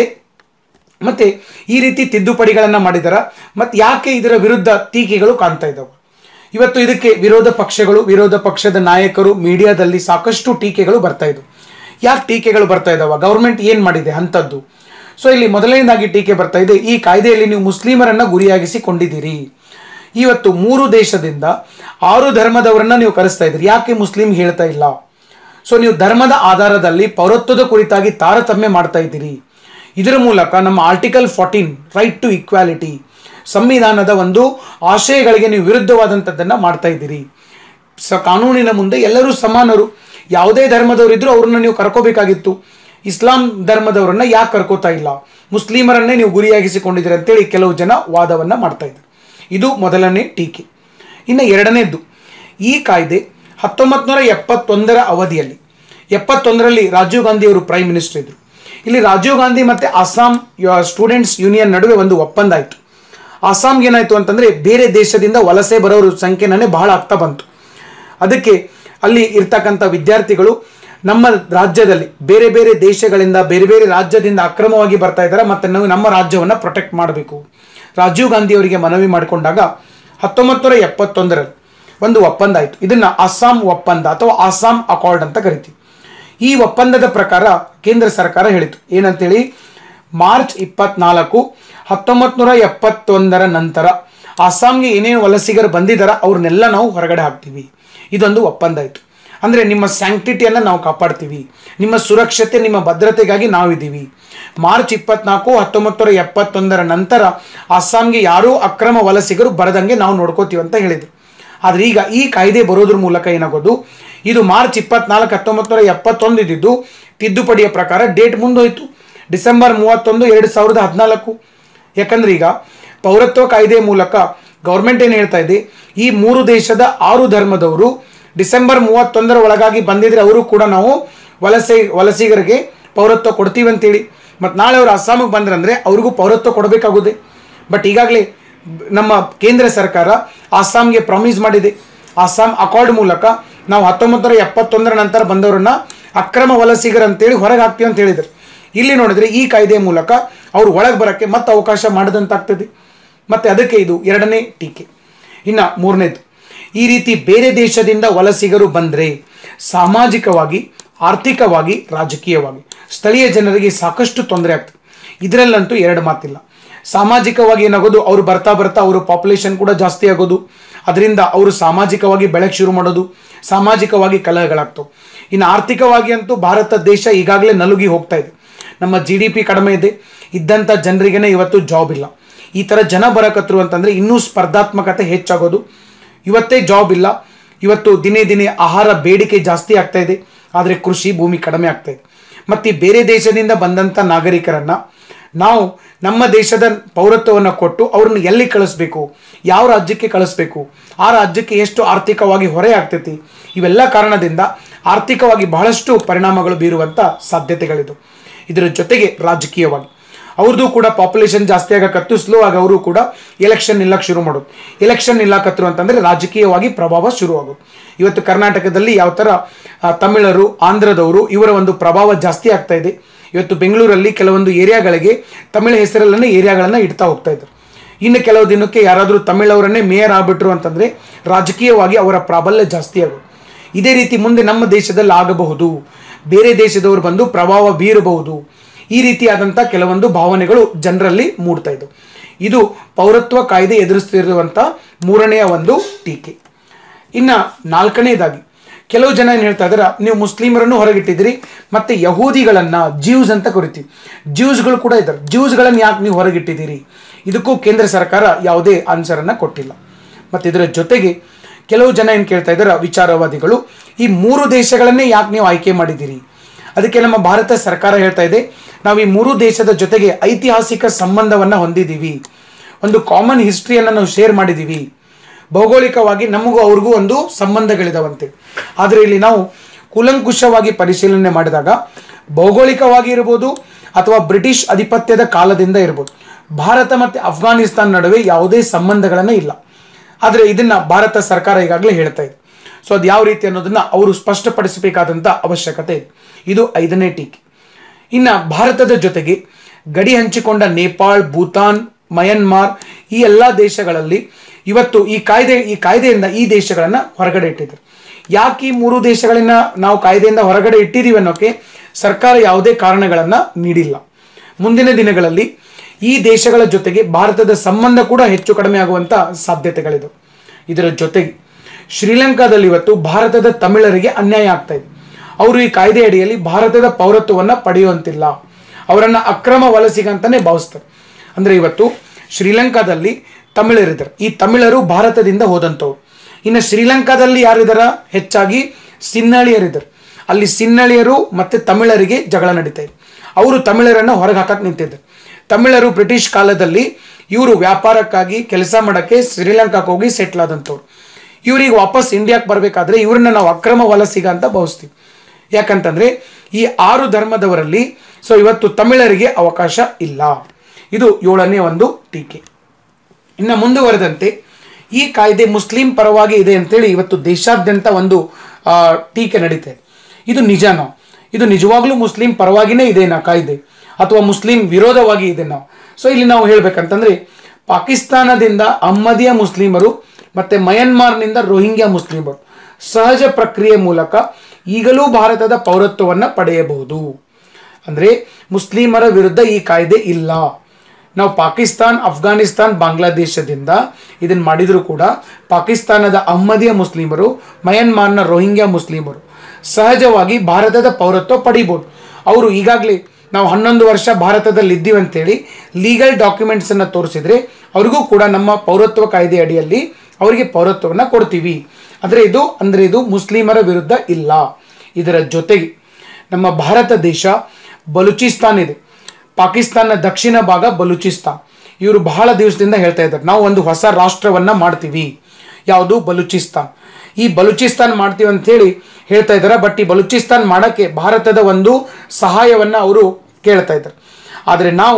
ಮತ್ತೆ ಈ ರೀತಿ ತಿದ್ದುಪಡಿಗಳನ್ನು ಮಾಡಿದಾರ ಮತ್ತು ಯಾಕೆ ಇದರ ವಿರುದ್ಧ ಟೀಕೆಗಳು ಕಾಣ್ತಾ ಇದ್ದಾವೆ ಇವತ್ತು ಇದಕ್ಕೆ ವಿರೋಧ ಪಕ್ಷಗಳು ವಿರೋಧ ಪಕ್ಷದ ನಾಯಕರು ಮೀಡಿಯಾದಲ್ಲಿ ಸಾಕಷ್ಟು ಟೀಕೆಗಳು ಬರ್ತಾ ಇದ್ದವು ಯಾಕೆ ಟೀಕೆಗಳು ಬರ್ತಾ ಇದ್ದಾವೆ ಗೌರ್ಮೆಂಟ್ ಏನು ಮಾಡಿದೆ ಅಂಥದ್ದು ಸೊ ಇಲ್ಲಿ ಮೊದಲನೇದಾಗಿ ಟೀಕೆ ಬರ್ತಾ ಇದೆ ಈ ಕಾಯ್ದೆಯಲ್ಲಿ ನೀವು ಮುಸ್ಲಿಮರನ್ನ ಗುರಿಯಾಗಿಸಿಕೊಂಡಿದ್ದೀರಿ ಇವತ್ತು ಮೂರು ದೇಶದಿಂದ ಆರು ಧರ್ಮದವರನ್ನ ನೀವು ಕರೆಸ್ತಾ ಇದ್ದೀರಿ ಯಾಕೆ ಮುಸ್ಲಿಂ ಹೇಳ್ತಾ ಇಲ್ಲ ಸೊ ನೀವು ಧರ್ಮದ ಆಧಾರದಲ್ಲಿ ಪೌರತ್ವದ ಕುರಿತಾಗಿ ತಾರತಮ್ಯ ಮಾಡ್ತಾ ಇದ್ದೀರಿ ಇದರ ಮೂಲಕ ನಮ್ಮ article fourteen right to equality ಸಂವಿಧಾನದ ಒಂದು ಆಶಯಗಳಿಗೆ ನೀವು ವಿರುದ್ಧವಾದಂಥದ್ದನ್ನು ಮಾಡ್ತಾ ಇದ್ದೀರಿ ಸ ಕಾನೂನಿನ ಮುಂದೆ ಎಲ್ಲರೂ ಸಮಾನರು ಯಾವುದೇ ಧರ್ಮದವರಿದ್ದರೂ ಅವ್ರನ್ನ ನೀವು ಕರ್ಕೋಬೇಕಾಗಿತ್ತು ಇಸ್ಲಾಂ ಧರ್ಮದವರನ್ನ ಯಾಕೆ ಕರ್ಕೋತಾ ಇಲ್ಲ ಮುಸ್ಲಿಮರನ್ನೇ ನೀವು ಗುರಿಯಾಗಿಸಿಕೊಂಡಿದ್ದೀರಿ ಅಂತೇಳಿ ಕೆಲವು ಜನ ವಾದವನ್ನು ಮಾಡ್ತಾ ಇದ್ದಾರೆ ಇದು ಮೊದಲನೇ ಟೀಕೆ ಇನ್ನು ಎರಡನೇದ್ದು ಈ ಕಾಯ್ದೆ ಹತ್ತೊಂಬತ್ತು ನೂರ ಎಪ್ಪತ್ತೊಂದರ ಅವಧಿಯಲ್ಲಿ ಎಪ್ಪತ್ತೊಂದರಲ್ಲಿ ರಾಜೀವ್ ಗಾಂಧಿ ಅವರು ಪ್ರೈಮ್ ಮಿನಿಸ್ಟರ್ ಇದ್ದರು ಇಲ್ಲಿ ರಾಜೀವ್ ಗಾಂಧಿ ಮತ್ತು ಅಸ್ಸಾಂ ಸ್ಟೂಡೆಂಟ್ಸ್ ಯೂನಿಯನ್ ನಡುವೆ ಒಂದು ಒಪ್ಪಂದ ಆಯಿತು ಅಸ್ಸಾಂಗೆ ಏನಾಯಿತು ಅಂತಂದರೆ ಬೇರೆ ದೇಶದಿಂದ ವಲಸೆ ಬರೋರ ಸಂಖ್ಯೆನೇ ಬಹಳ ಆಗ್ತಾ ಬಂತು ಅದಕ್ಕೆ ಅಲ್ಲಿ ಇರ್ತಕ್ಕಂಥ ವಿದ್ಯಾರ್ಥಿಗಳು ನಮ್ಮ ರಾಜ್ಯದಲ್ಲಿ ಬೇರೆ ಬೇರೆ ದೇಶಗಳಿಂದ ಬೇರೆ ಬೇರೆ ರಾಜ್ಯದಿಂದ ಅಕ್ರಮವಾಗಿ ಬರ್ತಾ ಇದ್ದಾರೆ ಮತ್ತು ನಾವು ನಮ್ಮ ರಾಜ್ಯವನ್ನು ಪ್ರೊಟೆಕ್ಟ್ ಮಾಡಬೇಕು ರಾಜೀವ್ ಗಾಂಧಿ ಅವರಿಗೆ ಮನವಿ ಮಾಡಿಕೊಂಡಾಗ ಹತ್ತೊಂಬತ್ತು ನೂರ ಎಪ್ಪತ್ತೊಂದರಲ್ಲಿ ಒಂದು ಒಪ್ಪಂದ ಆಯಿತು ಇದನ್ನು ಅಸ್ಸಾಂ ಒಪ್ಪಂದ ಅಥವಾ ಅಸ್ಸಾಂ ಅಕಾರ್ಡ್ ಅಂತ ಕರಿತೀವಿ ಈ ಒಪ್ಪಂದದ ಪ್ರಕಾರ ಕೇಂದ್ರ ಸರ್ಕಾರ ಹೇಳಿತು ಏನಂತೇಳಿ ಮಾರ್ಚ್ ಇಪ್ಪತ್ನಾಲ್ಕು ಹತ್ತೊಂಬತ್ತು ನೂರ ಎಪ್ಪತ್ತೊಂದರ ನಂತರ ಅಸ್ಸಾಂಗೆ ಏನೇನು ವಲಸಿಗರು ಬಂದಿದ್ದಾರ ಅವ್ರನ್ನೆಲ್ಲ ನಾವು ಹೊರಗಡೆ ಹಾಕ್ತೀವಿ ಇದೊಂದು ಒಪ್ಪಂದ ಆಯಿತು ಅಂದರೆ ನಿಮ್ಮ ಸ್ಯಾಂಕ್ಟಿಟಿಯನ್ನು ನಾವು ಕಾಪಾಡ್ತೀವಿ ನಿಮ್ಮ ಸುರಕ್ಷತೆ ನಿಮ್ಮ ಭದ್ರತೆಗಾಗಿ ನಾವಿದ್ದೀವಿ ಮಾರ್ಚ್ ಇಪ್ಪತ್ನಾಲ್ಕು ಹತ್ತೊಂಬತ್ತು ನೂರ ಎಪ್ಪತ್ತೊಂದರ ನಂತರ ಅಸ್ಸಾಂಗೆ ಯಾರೂ ಅಕ್ರಮ ವಲಸಿಗರು ಬರದಂಗೆ ನಾವು ನೋಡ್ಕೋತೀವಿ ಅಂತ ಹೇಳಿದರು ಆದರೆ ಈಗ ಈ ಕಾಯ್ದೆ ಬರೋದ್ರ ಮೂಲಕ ಏನಾಗೋದು ಇದು ಮಾರ್ಚ್ ಇಪ್ಪತ್ನಾಲ್ಕು ಹತ್ತೊಂಬತ್ತು ನೂರ ಎಪ್ಪತ್ತೊಂದು ಇದ್ದಿದ್ದು ತಿದ್ದುಪಡಿಯ ಪ್ರಕಾರ ಡೇಟ್ ಮುಂದೋಯ್ತು ಡಿಸೆಂಬರ್ ಮೂವತ್ತೊಂದು ಎರಡು ಸಾವಿರದ ಹದಿನಾಲ್ಕು ಯಾಕಂದ್ರೆ ಈಗ ಪೌರತ್ವ ಕಾಯ್ದೆ ಮೂಲಕ ಗೌರ್ಮೆಂಟ್ ಏನು ಹೇಳ್ತಾ ಇದೆ ಈ ಮೂರು ದೇಶದ ಆರು ಧರ್ಮದವರು ಡಿಸೆಂಬರ್ ಮೂವತ್ತೊಂದರ ಒಳಗಾಗಿ ಬಂದಿದ್ರೆ ಅವರು ಕೂಡ ನಾವು ವಲಸೆ ವಲಸಿಗರಿಗೆ ಪೌರತ್ವ ಕೊಡ್ತೀವಿ ಅಂತೇಳಿ ಮತ್ತು ನಾಳೆ ಅವರು ಅಸ್ಸಾಮಿಗೆ ಬಂದ್ರಂದ್ರೆ ಅವ್ರಿಗೂ ಪೌರತ್ವ ಕೊಡಬೇಕಾಗುತ್ತೆ ಬಟ್ ಈಗಾಗಲೇ ನಮ್ಮ ಕೇಂದ್ರ ಸರ್ಕಾರ ಅಸ್ಸಾಂಗೆ ಪ್ರಾಮಿಸ್ ಮಾಡಿದೆ ಅಸ್ಸಾಂ ಅಕಾರ್ಡ್ ಮೂಲಕ ನಾವು ಹತ್ತೊಂಬತ್ತು ನೂರ ಎಪ್ಪತ್ತೊಂದರ ನಂತರ ಬಂದವರನ್ನ ಅಕ್ರಮ ವಲಸಿಗರು ಅಂತೇಳಿ ಹೊರಗೆ ಹಾಕ್ತೀವಿ ಅಂತ ಹೇಳಿದ್ರು ಇಲ್ಲಿ ನೋಡಿದ್ರೆ ಈ ಕಾಯ್ದೆಯ ಮೂಲಕ ಅವ್ರು ಒಳಗೆ ಬರೋಕ್ಕೆ ಮತ್ತೆ ಅವಕಾಶ ಮಾಡಿದಂತಾಗ್ತದೆ ಮತ್ತೆ ಅದಕ್ಕೆ ಇದು ಎರಡನೇ ಟೀಕೆ ಇನ್ನು ಮೂರನೇದು ಈ ರೀತಿ ಬೇರೆ ದೇಶದಿಂದ ವಲಸಿಗರು ಬಂದರೆ ಸಾಮಾಜಿಕವಾಗಿ ಆರ್ಥಿಕವಾಗಿ ರಾಜಕೀಯವಾಗಿ ಸ್ಥಳೀಯ ಜನರಿಗೆ ಸಾಕಷ್ಟು ತೊಂದರೆ ಆಗ್ತದೆ ಇದರಲ್ಲಂತೂ ಎರಡು ಮಾತಿಲ್ಲ ಸಾಮಾಜಿಕವಾಗಿ ಏನಾಗೋದು ಅವರು ಬರ್ತಾ ಬರ್ತಾ ಅವರು ಪಾಪ್ಯುಲೇಷನ್ ಕೂಡ ಜಾಸ್ತಿ ಆಗೋದು ಅದರಿಂದ ಅವರು ಸಾಮಾಜಿಕವಾಗಿ ಬೆಳಕು ಶುರು ಮಾಡೋದು ಸಾಮಾಜಿಕವಾಗಿ ಕಲಹಗಳಾಗ್ತವೆ ಇನ್ನು ಆರ್ಥಿಕವಾಗಿ ಅಂತೂ ಭಾರತ ದೇಶ ಈಗಾಗಲೇ ನಲುಗಿ ಹೋಗ್ತಾ ಇದೆ ನಮ್ಮ ಜಿ ಡಿ ಪಿ ಕಡಿಮೆ ಇದೆ ಇದ್ದಂಥ ಜನರಿಗೇನೆ ಇವತ್ತು ಜಾಬ್ ಇಲ್ಲ ಈ ಥರ ಜನ ಬರಕತ್ರು ಅಂತಂದರೆ ಇನ್ನೂ ಸ್ಪರ್ಧಾತ್ಮಕತೆ ಹೆಚ್ಚಾಗೋದು ಇವತ್ತೇ ಜಾಬ್ ಇಲ್ಲ ಇವತ್ತು ದಿನೇ ದಿನೇ ಆಹಾರ ಬೇಡಿಕೆ ಜಾಸ್ತಿ ಆಗ್ತಾ ಇದೆ ಆದರೆ ಕೃಷಿ ಭೂಮಿ ಕಡಿಮೆ ಆಗ್ತಾ ಇದೆ ಮತ್ತು ಈ ಬೇರೆ ದೇಶದಿಂದ ಬಂದಂಥ ನಾಗರಿಕರನ್ನು ನಾವು ನಮ್ಮ ದೇಶದ ಪೌರತ್ವವನ್ನು ಕೊಟ್ಟು ಅವ್ರನ್ನ ಎಲ್ಲಿ ಕಳಿಸ್ಬೇಕು ಯಾವ ರಾಜ್ಯಕ್ಕೆ ಕಳಿಸ್ಬೇಕು ಆ ರಾಜ್ಯಕ್ಕೆ ಎಷ್ಟು ಆರ್ಥಿಕವಾಗಿ ಹೊರೆ ಆಗ್ತೈತಿ ಇವೆಲ್ಲ ಕಾರಣದಿಂದ ಆರ್ಥಿಕವಾಗಿ ಬಹಳಷ್ಟು ಪರಿಣಾಮಗಳು ಬೀರುವಂಥ ಸಾಧ್ಯತೆಗಳಿದು ಇದರ ಜೊತೆಗೆ ರಾಜಕೀಯವಾಗಿ ಅವ್ರದ್ದು ಕೂಡ ಪಾಪ್ಯುಲೇಷನ್ ಜಾಸ್ತಿ ಆಗಕತ್ತು ಸ್ಲೋ ಆಗಿ ಅವರು ಕೂಡ ಎಲೆಕ್ಷನ್ ನಿಲ್ಲಕ್ಕೆ ಶುರು ಮಾಡೋದು ಎಲೆಕ್ಷನ್ ನಿಲ್ಲಕತ್ರು ಅಂತಂದರೆ ರಾಜಕೀಯವಾಗಿ ಪ್ರಭಾವ ಶುರುವಾಗೋದು ಇವತ್ತು ಕರ್ನಾಟಕದಲ್ಲಿ ಯಾವ ಥರ ಆ, ತಮಿಳರು ಆಂಧ್ರದವರು ಇವರ ಒಂದು ಪ್ರಭಾವ ಜಾಸ್ತಿ ಆಗ್ತಾ ಇದೆ ಇವತ್ತು ಬೆಂಗಳೂರಲ್ಲಿ ಕೆಲವೊಂದು ಏರಿಯಾಗಳಿಗೆ ತಮಿಳ ಹೆಸರಲ್ಲೇ ಏರಿಯಾಗಳನ್ನು ಇಡ್ತಾ ಹೋಗ್ತಾ ಇದ್ದಾರೆ ಇನ್ನು ಕೆಲವು ದಿನಕ್ಕೆ ಯಾರಾದರೂ ತಮಿಳವರನ್ನೇ ಮೇಯರ್ ಆಗ್ಬಿಟ್ರು ಅಂತಂದರೆ ರಾಜಕೀಯವಾಗಿ ಅವರ ಪ್ರಾಬಲ್ಯ ಜಾಸ್ತಿ ಆಗೋದು ಇದೇ ರೀತಿ ಮುಂದೆ ನಮ್ಮ ದೇಶದಲ್ಲಿ ಆಗಬಹುದು ಬೇರೆ ದೇಶದವರು ಬಂದು ಪ್ರಭಾವ ಬೀರಬಹುದು ಈ ರೀತಿಯಾದಂಥ ಕೆಲವೊಂದು ಭಾವನೆಗಳು ಜನರಲ್ಲಿ ಮೂಡ್ತಾ ಇದ್ದವು ಇದು ಪೌರತ್ವ ಕಾಯ್ದೆ ಎದುರಿಸ್ತಿರುವಂಥ ಮೂರನೆಯ ಒಂದು ಟೀಕೆ ಇನ್ನು ನಾಲ್ಕನೇದಾಗಿ ಕೆಲವು ಜನ ಏನು ಹೇಳ್ತಾ ಇದ್ದಾರೆ ನೀವು ಮುಸ್ಲಿಮರನ್ನು ಹೊರಗಿಟ್ಟಿದ್ದೀರಿ ಮತ್ತೆ ಯಹೂದಿಗಳನ್ನು ಜ್ಯೂಸ್ ಅಂತ ಕರಿತೀವಿ ಜ್ಯೂಸ್ಗಳು ಕೂಡ ಇದ್ದಾರೆ ಜ್ಯೂಸ್ಗಳನ್ನು ಯಾಕೆ ನೀವು ಹೊರಗಿಟ್ಟಿದ್ದೀರಿ ಇದಕ್ಕೂ ಕೇಂದ್ರ ಸರ್ಕಾರ ಯಾವುದೇ ಆನ್ಸರನ್ನು ಕೊಟ್ಟಿಲ್ಲ ಮತ್ತು ಇದರ ಜೊತೆಗೆ ಕೆಲವು ಜನ ಏನು ಕೇಳ್ತಾ ಇದ್ದಾರೆ ವಿಚಾರವಾದಿಗಳು ಈ ಮೂರು ದೇಶಗಳನ್ನೇ ಯಾಕೆ ನೀವು ಆಯ್ಕೆ ಮಾಡಿದ್ದೀರಿ ಅದಕ್ಕೆ ನಮ್ಮ ಭಾರತ ಸರ್ಕಾರ ಹೇಳ್ತಾ ಇದೆ ನಾವು ಈ ಮೂರು ದೇಶದ ಜೊತೆಗೆ ಐತಿಹಾಸಿಕ ಸಂಬಂಧವನ್ನು ಹೊಂದಿದ್ದೀವಿ ಒಂದು ಕಾಮನ್ ಹಿಸ್ಟ್ರಿಯನ್ನು ನಾವು ಶೇರ್ ಮಾಡಿದ್ದೀವಿ ಭೌಗೋಳಿಕವಾಗಿ ನಮಗೂ ಅವ್ರಿಗೂ ಒಂದು ಸಂಬಂಧಗಳಿದಾವಂತೆ ಆದರೆ ಇಲ್ಲಿ ನಾವು ಕೂಲಂಕುಷವಾಗಿ ಪರಿಶೀಲನೆ ಮಾಡಿದಾಗ ಭೌಗೋಳಿಕವಾಗಿ ಇರ್ಬೋದು ಅಥವಾ ಬ್ರಿಟಿಷ್ ಅಧಿಪತ್ಯದ ಕಾಲದಿಂದ ಇರ್ಬೋದು ಭಾರತ ಮತ್ತು ಅಫ್ಘಾನಿಸ್ತಾನ ನಡುವೆ ಯಾವುದೇ ಸಂಬಂಧಗಳನ್ನೇ ಇಲ್ಲ ಆದರೆ ಇದನ್ನ ಭಾರತ ಸರ್ಕಾರ ಈಗಾಗಲೇ ಹೇಳ್ತಾ ಇದೆ ಸೊ ಅದು ಯಾವ ರೀತಿ ಅನ್ನೋದನ್ನ ಅವರು ಸ್ಪಷ್ಟಪಡಿಸಬೇಕಾದಂಥ ಅವಶ್ಯಕತೆ ಇದೆ ಇದು ಐದನೇ ಟೀಕೆ ಇನ್ನು ಭಾರತದ ಜೊತೆಗೆ ಗಡಿ ಹಂಚಿಕೊಂಡ ನೇಪಾಳ್ ಭೂತಾನ್ ಮಯನ್ಮಾರ್ ಈ ಎಲ್ಲ ದೇಶಗಳಲ್ಲಿ ಇವತ್ತು ಈ ಕಾಯ್ದೆ ಈ ಕಾಯ್ದೆಯಿಂದ ಈ ದೇಶಗಳನ್ನು ಹೊರಗಡೆ ಇಟ್ಟಿದ್ದಾರೆ ಯಾಕೆ ಈ ಮೂರು ದೇಶಗಳನ್ನ ನಾವು ಕಾಯ್ದೆಯಿಂದ ಹೊರಗಡೆ ಇಟ್ಟಿದ್ದೀವಿ ಅನ್ನೋಕೆ ಸರ್ಕಾರ ಯಾವುದೇ ಕಾರಣಗಳನ್ನು ನೀಡಿಲ್ಲ ಮುಂದಿನ ದಿನಗಳಲ್ಲಿ ಈ ದೇಶಗಳ ಜೊತೆಗೆ ಭಾರತದ ಸಂಬಂಧ ಕೂಡ ಹೆಚ್ಚು ಕಡಿಮೆ ಆಗುವಂಥ ಸಾಧ್ಯತೆಗಳಿದೆ ಇದರ ಜೊತೆಗೆ ಶ್ರೀಲಂಕಾದಲ್ಲಿ ಇವತ್ತು ಭಾರತದ ತಮಿಳರಿಗೆ ಅನ್ಯಾಯ ಆಗ್ತಾ ಇದೆ ಅವರು ಈ ಕಾಯ್ದೆ ಅಡಿಯಲ್ಲಿ ಭಾರತದ ಪೌರತ್ವವನ್ನು ಪಡೆಯುವಂತಿಲ್ಲ ಅವರನ್ನು ಅಕ್ರಮ ವಲಸಿಗ ಅಂತಾನೆ ಭಾವಿಸ್ತಾರೆ ಅಂದರೆ ಇವತ್ತು ಶ್ರೀಲಂಕಾದಲ್ಲಿ ತಮಿಳರಿದ್ದಾರೆ ಈ ತಮಿಳರು ಭಾರತದಿಂದ ಹೋದಂಥವ್ರು ಇನ್ನು ಶ್ರೀಲಂಕಾದಲ್ಲಿ ಯಾರಿದಾರ ಹೆಚ್ಚಾಗಿ ಸಿನ್ನಳಿಯರಿದ್ದಾರೆ ಅಲ್ಲಿ ಸಿನ್ನಳಿಯರು ಮತ್ತು ತಮಿಳರಿಗೆ ಜಗಳ ನಡೀತಾ ಇದೆ ಅವರು ತಮಿಳರನ್ನು ಹೊರಗೆ ಹಾಕಕ್ಕೆ ನಿಂತಿದ್ದಾರೆ ತಮಿಳರು ಬ್ರಿಟಿಷ್ ಕಾಲದಲ್ಲಿ ಇವರು ವ್ಯಾಪಾರಕ್ಕಾಗಿ ಕೆಲಸ ಮಾಡೋಕ್ಕೆ ಶ್ರೀಲಂಕಾಕ್ಕೆ ಹೋಗಿ ಸೆಟ್ಲ್ ಆದಂಥವ್ರು ಇವ್ರಿಗೆ ವಾಪಸ್ ಇಂಡಿಯಾಕ್ಕೆ ಬರಬೇಕಾದ್ರೆ ಇವ್ರನ್ನ ನಾವು ಅಕ್ರಮ ವಲಸಿಗ ಅಂತ ಭಾವಿಸ್ತೀವಿ ಯಾಕಂತಂದ್ರೆ ಈ ಆರು ಧರ್ಮದವರಲ್ಲಿ ಸೊ ಇವತ್ತು ತಮಿಳರಿಗೆ ಅವಕಾಶ ಇಲ್ಲ ಇದು ಏಳನೇ ಒಂದು ಟೀಕೆ ಇನ್ನು ಮುಂದುವರೆದಂತೆ ಈ ಕಾಯ್ದೆ ಮುಸ್ಲಿಂ ಪರವಾಗಿ ಇದೆ ಅಂತೇಳಿ ಇವತ್ತು ದೇಶಾದ್ಯಂತ ಒಂದು ಆ, ಟೀಕೆ ನಡೀತಾ ಇದೆ ಇದು ನಿಜನಾ ಇದು ನಿಜವಾಗ್ಲೂ ಮುಸ್ಲಿಂ ಪರವಾಗಿನೇ ಇದೆನಾ ಕಾಯ್ದೆ ಅಥವಾ ಮುಸ್ಲಿಂ ವಿರೋಧವಾಗಿ ಇದೆನಾ ಸೊ ಇಲ್ಲಿ ನಾವು ಹೇಳ್ಬೇಕಂತಂದ್ರೆ ಪಾಕಿಸ್ತಾನದಿಂದ ಅಹ್ಮದಿಯ ಮುಸ್ಲಿಮರು ಮತ್ತೆ ಮಯನ್ಮಾರ್ನಿಂದ ರೋಹಿಂಗ್ಯಾ ಮುಸ್ಲಿಮರು ಸಹಜ ಪ್ರಕ್ರಿಯೆ ಮೂಲಕ ಈಗಲೂ ಭಾರತದ ಪೌರತ್ವವನ್ನು ಪಡೆಯಬಹುದು ಅಂದರೆ ಮುಸ್ಲಿಮರ ವಿರುದ್ಧ ಈ ಕಾಯ್ದೆ ಇಲ್ಲ ನಾವು ಪಾಕಿಸ್ತಾನ್ ಅಫ್ಘಾನಿಸ್ತಾನ್ ಬಾಂಗ್ಲಾದೇಶದಿಂದ ಇದನ್ನ ಮಾಡಿದರೂ ಕೂಡ ಪಾಕಿಸ್ತಾನದ ಅಹ್ಮದಿಯ ಮುಸ್ಲಿಮರು ಮಯನ್ಮಾರ್ನ ರೋಹಿಂಗ್ಯಾ ಮುಸ್ಲಿಮರು ಸಹಜವಾಗಿ ಭಾರತದ ಪೌರತ್ವ ಪಡಿಬೋದು ಅವರು ಈಗಾಗಲೇ ನಾವು ಹನ್ನೊಂದು ವರ್ಷ ಭಾರತದಲ್ಲಿ ಇದ್ದೀವಿ ಅಂತೇಳಿ ಲೀಗಲ್ ಡಾಕ್ಯುಮೆಂಟ್ಸನ್ನು ತೋರಿಸಿದ್ರೆ ಅವ್ರಿಗೂ ಕೂಡ ನಮ್ಮ ಪೌರತ್ವ ಕಾಯ್ದೆ ಅಡಿಯಲ್ಲಿ ಅವರಿಗೆ ಪೌರತ್ವವನ್ನು ಕೊಡ್ತೀವಿ ಆದರೆ ಇದು ಅಂದರೆ ಇದು ಮುಸ್ಲಿಮರ ವಿರುದ್ಧ ಇಲ್ಲ ಇದರ ಜೊತೆಗೆ ನಮ್ಮ ಭಾರತ ದೇಶ ಬಲೂಚಿಸ್ತಾನ್ ಇದೆ ಪಾಕಿಸ್ತಾನ ದಕ್ಷಿಣ ಭಾಗ ಬಲೂಚಿಸ್ತಾನ್ ಇವರು ಬಹಳ ದಿವಸದಿಂದ ಹೇಳ್ತಾ ಇದ್ದಾರೆ ನಾವು ಒಂದು ಹೊಸ ರಾಷ್ಟ್ರವನ್ನ ಮಾಡ್ತೀವಿ ಯಾವುದು ಬಲೂಚಿಸ್ತಾನ್ ಈ ಬಲೂಚಿಸ್ತಾನ್ ಮಾಡ್ತೀವಿ ಅಂತೇಳಿ ಹೇಳ್ತಾ ಇದ್ದಾರೆ ಬಟ್ ಈ ಬಲೂಚಿಸ್ತಾನ್ ಮಾಡಕ್ಕೆ ಭಾರತದ ಒಂದು ಸಹಾಯವನ್ನ ಅವರು ಕೇಳ್ತಾ ಇದ್ದಾರೆ ಆದರೆ ನಾವು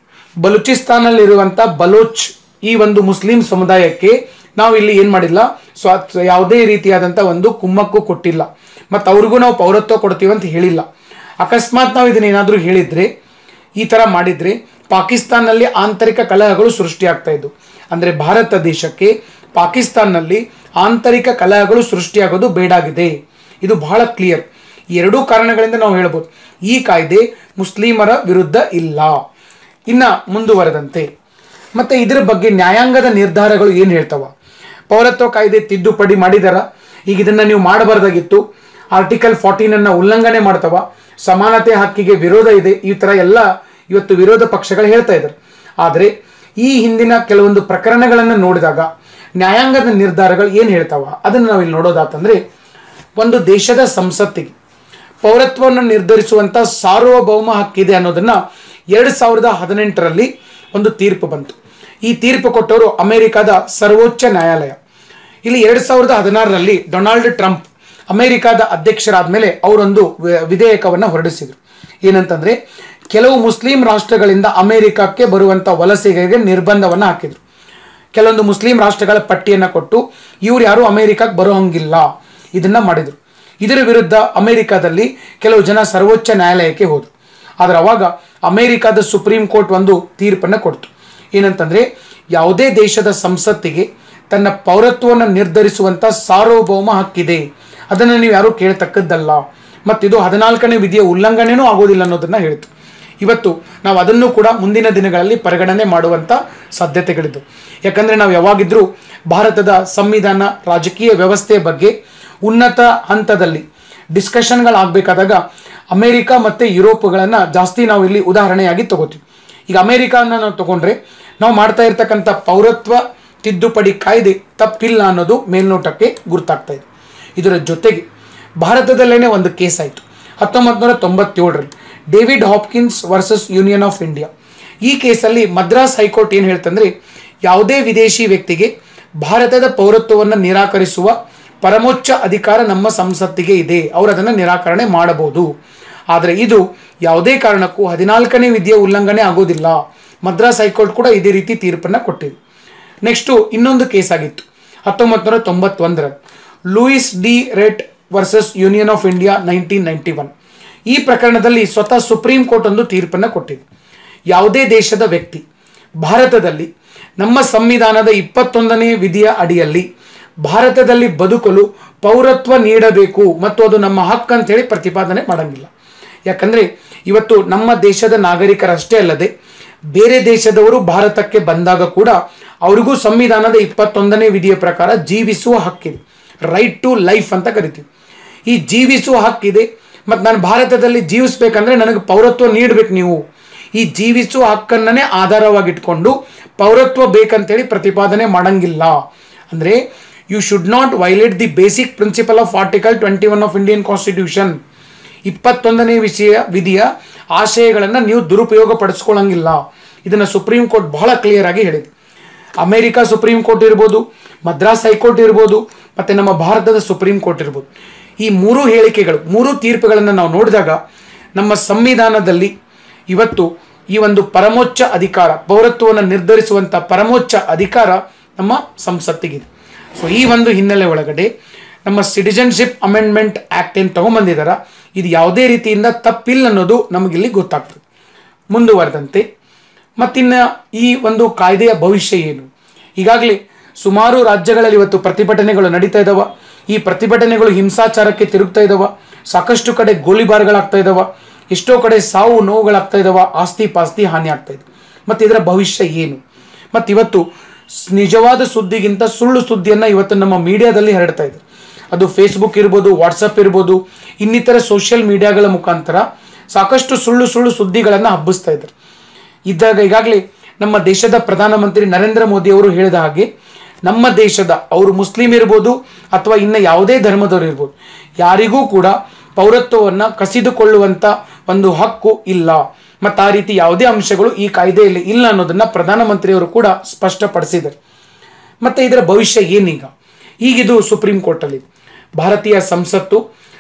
ಬಲೂಚಿಸ್ತಾನಲ್ಲಿರುವಂಥ ಬಲೋಚ್ ಈ ಒಂದು ಮುಸ್ಲಿಂ ಸಮುದಾಯಕ್ಕೆ ನಾವು ಇಲ್ಲಿ ಏನು ಮಾಡಿಲ್ಲ ಸ್ವಾ ಯಾವುದೇ ರೀತಿಯಾದಂಥ ಒಂದು ಕುಮ್ಮಕ್ಕು ಕೊಟ್ಟಿಲ್ಲ ಮತ್ತು ಅವ್ರಿಗೂ ನಾವು ಪೌರತ್ವ ಕೊಡ್ತೀವಿ ಅಂತ ಹೇಳಿಲ್ಲ ಅಕಸ್ಮಾತ್ ನಾವು ಇದನ್ನ ಏನಾದರೂ ಹೇಳಿದ್ರೆ ಈ ಥರ ಮಾಡಿದ್ರೆ ಪಾಕಿಸ್ತಾನಲ್ಲಿ ಆಂತರಿಕ ಕಲಹಗಳು ಸೃಷ್ಟಿಯಾಗ್ತಾ ಇದ್ದು ಅಂದರೆ ಭಾರತ ದೇಶಕ್ಕೆ ಪಾಕಿಸ್ತಾನ್ನಲ್ಲಿ ಆಂತರಿಕ ಕಲಹಗಳು ಸೃಷ್ಟಿಯಾಗೋದು ಬೇಡಾಗಿದೆ ಇದು ಬಹಳ ಕ್ಲಿಯರ್ ಈ ಎರಡೂ ಕಾರಣಗಳಿಂದ ನಾವು ಹೇಳ್ಬೋದು ಈ ಕಾಯ್ದೆ ಮುಸ್ಲಿಮರ ವಿರುದ್ಧ ಇಲ್ಲ ಇನ್ನ ಮುಂದುವರೆದಂತೆ ಮತ್ತೆ ಇದರ ಬಗ್ಗೆ ನ್ಯಾಯಾಂಗದ ನಿರ್ಧಾರಗಳು ಏನು ಹೇಳ್ತಾವ ಪೌರತ್ವ ಕಾಯ್ದೆ ತಿದ್ದುಪಡಿ ಮಾಡಿದಾರ ಈಗ ಇದನ್ನ ನೀವು ಮಾಡಬಾರ್ದಾಗಿತ್ತು ಆರ್ಟಿಕಲ್ ಫಾರ್ಟೀನ್ ಅನ್ನ ಉಲ್ಲಂಘನೆ ಮಾಡ್ತಾವ ಸಮಾನತೆ ಹಕ್ಕಿಗೆ ವಿರೋಧ ಇದೆ ಈ ತರ ಎಲ್ಲ ಇವತ್ತು ವಿರೋಧ ಪಕ್ಷಗಳು ಹೇಳ್ತಾ ಇದ್ದಾರೆ ಆದರೆ ಈ ಹಿಂದಿನ ಕೆಲವೊಂದು ಪ್ರಕರಣಗಳನ್ನು ನೋಡಿದಾಗ ನ್ಯಾಯಾಂಗದ ನಿರ್ಧಾರಗಳು ಏನು ಹೇಳ್ತಾವ ಅದನ್ನು ನಾವು ಇಲ್ಲಿ ನೋಡೋದಾತಂದ್ರೆ ಒಂದು ದೇಶದ ಸಂಸತ್ತಿಗೆ ಪೌರತ್ವವನ್ನು ನಿರ್ಧರಿಸುವಂಥ ಸಾರ್ವಭೌಮ ಹಕ್ಕಿದೆ ಅನ್ನೋದನ್ನ ಎರಡು ಸಾವಿರದ ಹದಿನೆಂಟರಲ್ಲಿ ಒಂದು ತೀರ್ಪು ಬಂತು ಈ ತೀರ್ಪು ಕೊಟ್ಟವರು ಅಮೆರಿಕದ ಸರ್ವೋಚ್ಚ ನ್ಯಾಯಾಲಯ ಇಲ್ಲಿ ಎರಡು ಸಾವಿರದ ಹದಿನಾರರಲ್ಲಿ ಡೊನಾಲ್ಡ್ ಟ್ರಂಪ್ ಅಮೆರಿಕದ ಅಧ್ಯಕ್ಷರಾದ ಮೇಲೆ ಅವರೊಂದು ವಿ- ವಿಧೇಯಕವನ್ನು ಹೊರಡಿಸಿದರು ಏನಂತಂದ್ರೆ ಕೆಲವು ಮುಸ್ಲಿಂ ರಾಷ್ಟ್ರಗಳಿಂದ ಅಮೆರಿಕಕ್ಕೆ ಬರುವಂಥ ವಲಸಿಗರಿಗೆ ನಿರ್ಬಂಧವನ್ನು ಹಾಕಿದರು ಕೆಲವೊಂದು ಮುಸ್ಲಿಂ ರಾಷ್ಟ್ರಗಳ ಪಟ್ಟಿಯನ್ನು ಕೊಟ್ಟು ಇವ್ರು ಯಾರು ಅಮೆರಿಕಕ್ಕೆ ಬರೋ ಹಂಗಿಲ್ಲ ಇದನ್ನ ಮಾಡಿದರು ಇದರ ವಿರುದ್ಧ ಅಮೆರಿಕದಲ್ಲಿ ಕೆಲವು ಜನ ಸರ್ವೋಚ್ಚ ನ್ಯಾಯಾಲಯಕ್ಕೆ ಹೋದರು ಆದರೆ ಅವಾಗ ಅಮೆರಿಕದ ಸುಪ್ರೀಂ ಕೋರ್ಟ್ ಒಂದು ತೀರ್ಪನ್ನು ಕೊಡ್ತು ಏನಂತಂದ್ರೆ ಯಾವುದೇ ದೇಶದ ಸಂಸತ್ತಿಗೆ ತನ್ನ ಪೌರತ್ವವನ್ನು ನಿರ್ಧರಿಸುವಂಥ ಸಾರ್ವಭೌಮ ಹಕ್ಕಿದೆ ಅದನ್ನು ನೀವು ಯಾರೂ ಕೇಳತಕ್ಕದ್ದಲ್ಲ ಮತ್ತಿದು ಹದಿನಾಲ್ಕನೇ ವಿಧಿಯ ಉಲ್ಲಂಘನೆನೂ ಆಗೋದಿಲ್ಲ ಅನ್ನೋದನ್ನ ಹೇಳ್ತು ಇವತ್ತು ನಾವು ಅದನ್ನು ಕೂಡ ಮುಂದಿನ ದಿನಗಳಲ್ಲಿ ಪರಿಗಣನೆ ಮಾಡುವಂಥ ಸಾಧ್ಯತೆಗಳಿದ್ದು ಯಾಕಂದ್ರೆ ನಾವು ಯಾವಾಗಿದ್ರೂ ಭಾರತದ ಸಂವಿಧಾನ ರಾಜಕೀಯ ವ್ಯವಸ್ಥೆಯ ಬಗ್ಗೆ ಉನ್ನತ ಹಂತದಲ್ಲಿ ಡಿಸ್ಕಷನ್ಗಳಾಗಬೇಕಾದಾಗ ಅಮೆರಿಕ ಮತ್ತು ಯುರೋಪ್ಗಳನ್ನು ಜಾಸ್ತಿ ನಾವು ಇಲ್ಲಿ ಉದಾಹರಣೆಯಾಗಿ ತಗೋತೀವಿ ಈಗ ಅಮೆರಿಕಾನ ನಾವು ತಗೊಂಡ್ರೆ ನಾವು ಮಾಡ್ತಾ ಇರ್ತಕ್ಕಂಥ ಪೌರತ್ವ ತಿದ್ದುಪಡಿ ಕಾಯ್ದೆ ತಪ್ಪಿಲ್ಲ ಅನ್ನೋದು ಮೇಲ್ನೋಟಕ್ಕೆ ಗುರ್ತಾಗ್ತಾ ಇದೆ ಇದರ ಜೊತೆಗೆ ಭಾರತದಲ್ಲೇ ಒಂದು ಕೇಸ್ ಆಯಿತು ಹತ್ತೊಂಬತ್ತು ನೂರ ತೊಂಬತ್ತೇಳರಲ್ಲಿ David Hopkins versus Union of India ಈ ಕೇಸಲ್ಲಿ ಮದ್ರಾಸ್ ಹೈಕೋರ್ಟ್ ಏನು ಹೇಳ್ತಂದ್ರೆ ಯಾವುದೇ ವಿದೇಶಿ ವ್ಯಕ್ತಿಗೆ ಭಾರತದ ಪೌರತ್ವವನ್ನು ನಿರಾಕರಿಸುವ ಪರಮೋಚ್ಚ ಅಧಿಕಾರ ನಮ್ಮ ಸಂಸತ್ತಿಗೆ ಇದೆ ಅವರು ಅದನ್ನು ನಿರಾಕರಣೆ ಮಾಡಬಹುದು ಆದರೆ ಇದು ಯಾವುದೇ ಕಾರಣಕ್ಕೂ ಹದಿನಾಲ್ಕನೇ ವಿಧಿಯ ಉಲ್ಲಂಘನೆ ಆಗೋದಿಲ್ಲ ಮದ್ರಾಸ್ ಹೈಕೋರ್ಟ್ ಕೂಡ ಇದೇ ರೀತಿ ತೀರ್ಪನ್ನು ಕೊಟ್ಟಿದೆ ನೆಕ್ಸ್ಟು ಇನ್ನೊಂದು ಕೇಸ್ ಆಗಿತ್ತು ಹತ್ತೊಂಬತ್ತು ನೂರ ತೊಂಬತ್ತೊಂದರ Louis De Raedt versus Union of India nineteen ninety one ಈ ಪ್ರಕರಣದಲ್ಲಿ ಸ್ವತಃ ಸುಪ್ರೀಂ ಕೋರ್ಟ್ ಒಂದು ತೀರ್ಪನ್ನು ಕೊಟ್ಟಿದೆ ಯಾವುದೇ ದೇಶದ ವ್ಯಕ್ತಿ ಭಾರತದಲ್ಲಿ ನಮ್ಮ ಸಂವಿಧಾನದ ಇಪ್ಪತ್ತೊಂದನೇ ವಿಧಿಯ ಅಡಿಯಲ್ಲಿ ಭಾರತದಲ್ಲಿ ಬದುಕಲು ಪೌರತ್ವ ನೀಡಬೇಕು ಮತ್ತು ಅದು ನಮ್ಮ ಹಕ್ಕು ಅಂತೇಳಿ ಪ್ರತಿಪಾದನೆ ಮಾಡಂಗಿಲ್ಲ ಯಾಕಂದ್ರೆ ಇವತ್ತು ನಮ್ಮ ದೇಶದ ನಾಗರಿಕರಷ್ಟೇ ಅಲ್ಲದೆ ಬೇರೆ ದೇಶದವರು ಭಾರತಕ್ಕೆ ಬಂದಾಗ ಕೂಡ ಅವರಿಗೂ ಸಂವಿಧಾನದ ಇಪ್ಪತ್ತೊಂದನೇ ವಿಧಿಯ ಪ್ರಕಾರ ಜೀವಿಸುವ ಹಕ್ಕಿದೆ ರೈಟ್ ಟು ಲೈಫ್ ಅಂತ ಕರಿತೀವಿ ಈ ಜೀವಿಸುವ ಹಕ್ಕಿದೆ ಮತ್ತು ನಾನು ಭಾರತದಲ್ಲಿ ಜೀವಿಸ್ಬೇಕಂದ್ರೆ ನನಗೆ ಪೌರತ್ವ ನೀಡಬೇಕು ನೀವು ಈ ಜೀವಿಸುವ ಹಕ್ಕನ್ನೇ ಆಧಾರವಾಗಿಟ್ಕೊಂಡು ಪೌರತ್ವ ಬೇಕಂತೇಳಿ ಪ್ರತಿಪಾದನೆ ಮಾಡಂಗಿಲ್ಲ ಅಂದರೆ you should not violate the basic principle of article twenty one of Indian constitution ಇಪ್ಪತ್ತೊಂದನೇ ವಿಷಯ ವಿಧಿಯ ಆಶಯಗಳನ್ನು ನೀವು ದುರುಪಯೋಗ ಪಡಿಸ್ಕೊಳ್ಳಂಗಿಲ್ಲ ಇದನ್ನು ಸುಪ್ರೀಂ ಕೋರ್ಟ್ ಬಹಳ ಕ್ಲಿಯರ್ ಆಗಿ ಹೇಳಿದೆ ಅಮೆರಿಕ ಸುಪ್ರೀಂ ಕೋರ್ಟ್ ಇರ್ಬೋದು ಮದ್ರಾಸ್ ಹೈಕೋರ್ಟ್ ಇರ್ಬೋದು ಮತ್ತು ನಮ್ಮ ಭಾರತದ ಸುಪ್ರೀಂ ಕೋರ್ಟ್ ಇರ್ಬೋದು ಈ ಮೂರು ಹೇಳಿಕೆಗಳು ಮೂರು ತೀರ್ಪುಗಳನ್ನು ನಾವು ನೋಡಿದಾಗ ನಮ್ಮ ಸಂವಿಧಾನದಲ್ಲಿ ಇವತ್ತು ಈ ಒಂದು ಪರಮೋಚ್ಚ ಅಧಿಕಾರ ಪೌರತ್ವವನ್ನು ನಿರ್ಧರಿಸುವಂಥ ಪರಮೋಚ್ಚ ಅಧಿಕಾರ ನಮ್ಮ ಸಂಸತ್ತಿಗಿದೆ ಸೊ ಈ ಒಂದು ಹಿನ್ನೆಲೆ ಒಳಗಡೆ ನಮ್ಮ ಸಿಟಿಜನ್ಶಿಪ್ ಅಮೆಂಡ್ಮೆಂಟ್ ಆ್ಯಕ್ಟ್ ಏನು ತೊಗೊಂಬಂದಿದಾರ ಇದು ಯಾವುದೇ ರೀತಿಯಿಂದ ತಪ್ಪಿಲ್ಲ ಅನ್ನೋದು ನಮಗಿಲ್ಲಿ ಗೊತ್ತಾಗ್ತದೆ ಮುಂದುವರೆದಂತೆ ಮತ್ತಿನ್ನ ಈ ಒಂದು ಕಾಯ್ದೆಯ ಭವಿಷ್ಯ ಏನು ಈಗಾಗಲೇ ಸುಮಾರು ರಾಜ್ಯಗಳಲ್ಲಿ ಇವತ್ತು ಪ್ರತಿಭಟನೆಗಳು ನಡೀತಾ ಇದಾವ ಈ ಪ್ರತಿಭಟನೆಗಳು ಹಿಂಸಾಚಾರಕ್ಕೆ ತಿರುಗ್ತಾ ಇದಾವ ಸಾಕಷ್ಟು ಕಡೆ ಗೋಲಿಬಾರ್ಗಳಾಗ್ತಾ ಇದಾವ ಎಷ್ಟೋ ಕಡೆ ಸಾವು ನೋವುಗಳಾಗ್ತಾ ಇದಾವ ಆಸ್ತಿ ಪಾಸ್ತಿ ಹಾನಿ ಆಗ್ತಾ ಇದೆ ಮತ್ತು ಇದರ ಭವಿಷ್ಯ ಏನು ಮತ್ತು ಇವತ್ತು ಸ್- ನಿಜವಾದ ಸುದ್ದಿಗಿಂತ ಸುಳ್ಳು ಸುದ್ದಿಯನ್ನು ಇವತ್ತು ನಮ್ಮ ಮೀಡಿಯಾದಲ್ಲಿ ಹರಡ್ತಾ ಇದೆ ಅದು ಫೇಸ್ಬುಕ್ ಇರ್ಬೋದು ವಾಟ್ಸಪ್ ಇರ್ಬೋದು ಇನ್ನಿತರ ಸೋಷಿಯಲ್ ಮೀಡಿಯಾಗಳ ಮುಖಾಂತರ ಸಾಕಷ್ಟು ಸುಳ್ಳು ಸುಳ್ಳು ಸುದ್ದಿಗಳನ್ನು ಹಬ್ಬಿಸ್ತಾ ಇದ್ದಾರೆ ಇದ್ದಾಗ ಈಗಾಗಲೇ ನಮ್ಮ ದೇಶದ ಪ್ರಧಾನಮಂತ್ರಿ ನರೇಂದ್ರ ಮೋದಿ ಅವರು ಹೇಳಿದ ಹಾಗೆ ನಮ್ಮ ದೇಶದ ಅವರು ಮುಸ್ಲಿಂ ಇರ್ಬೋದು ಅಥವಾ ಇನ್ನು ಯಾವುದೇ ಧರ್ಮದವರು ಇರ್ಬೋದು ಯಾರಿಗೂ ಕೂಡ ಪೌರತ್ವವನ್ನು ಕಸಿದುಕೊಳ್ಳುವಂಥ ಒಂದು ಹಕ್ಕು ಇಲ್ಲ ಮತ್ತು ಆ ರೀತಿ ಯಾವುದೇ ಅಂಶಗಳು ಈ ಕಾಯ್ದೆಯಲ್ಲಿ ಇಲ್ಲ ಅನ್ನೋದನ್ನ ಪ್ರಧಾನಮಂತ್ರಿಯವರು ಕೂಡ ಸ್ಪಷ್ಟಪಡಿಸಿದ್ದಾರೆ ಮತ್ತು ಇದರ ಭವಿಷ್ಯ ಏನೀಗ ಈಗಿದು ಸುಪ್ರೀಂ ಕೋರ್ಟಲ್ಲಿ ಭಾರತೀಯ ಸಂಸತ್ತು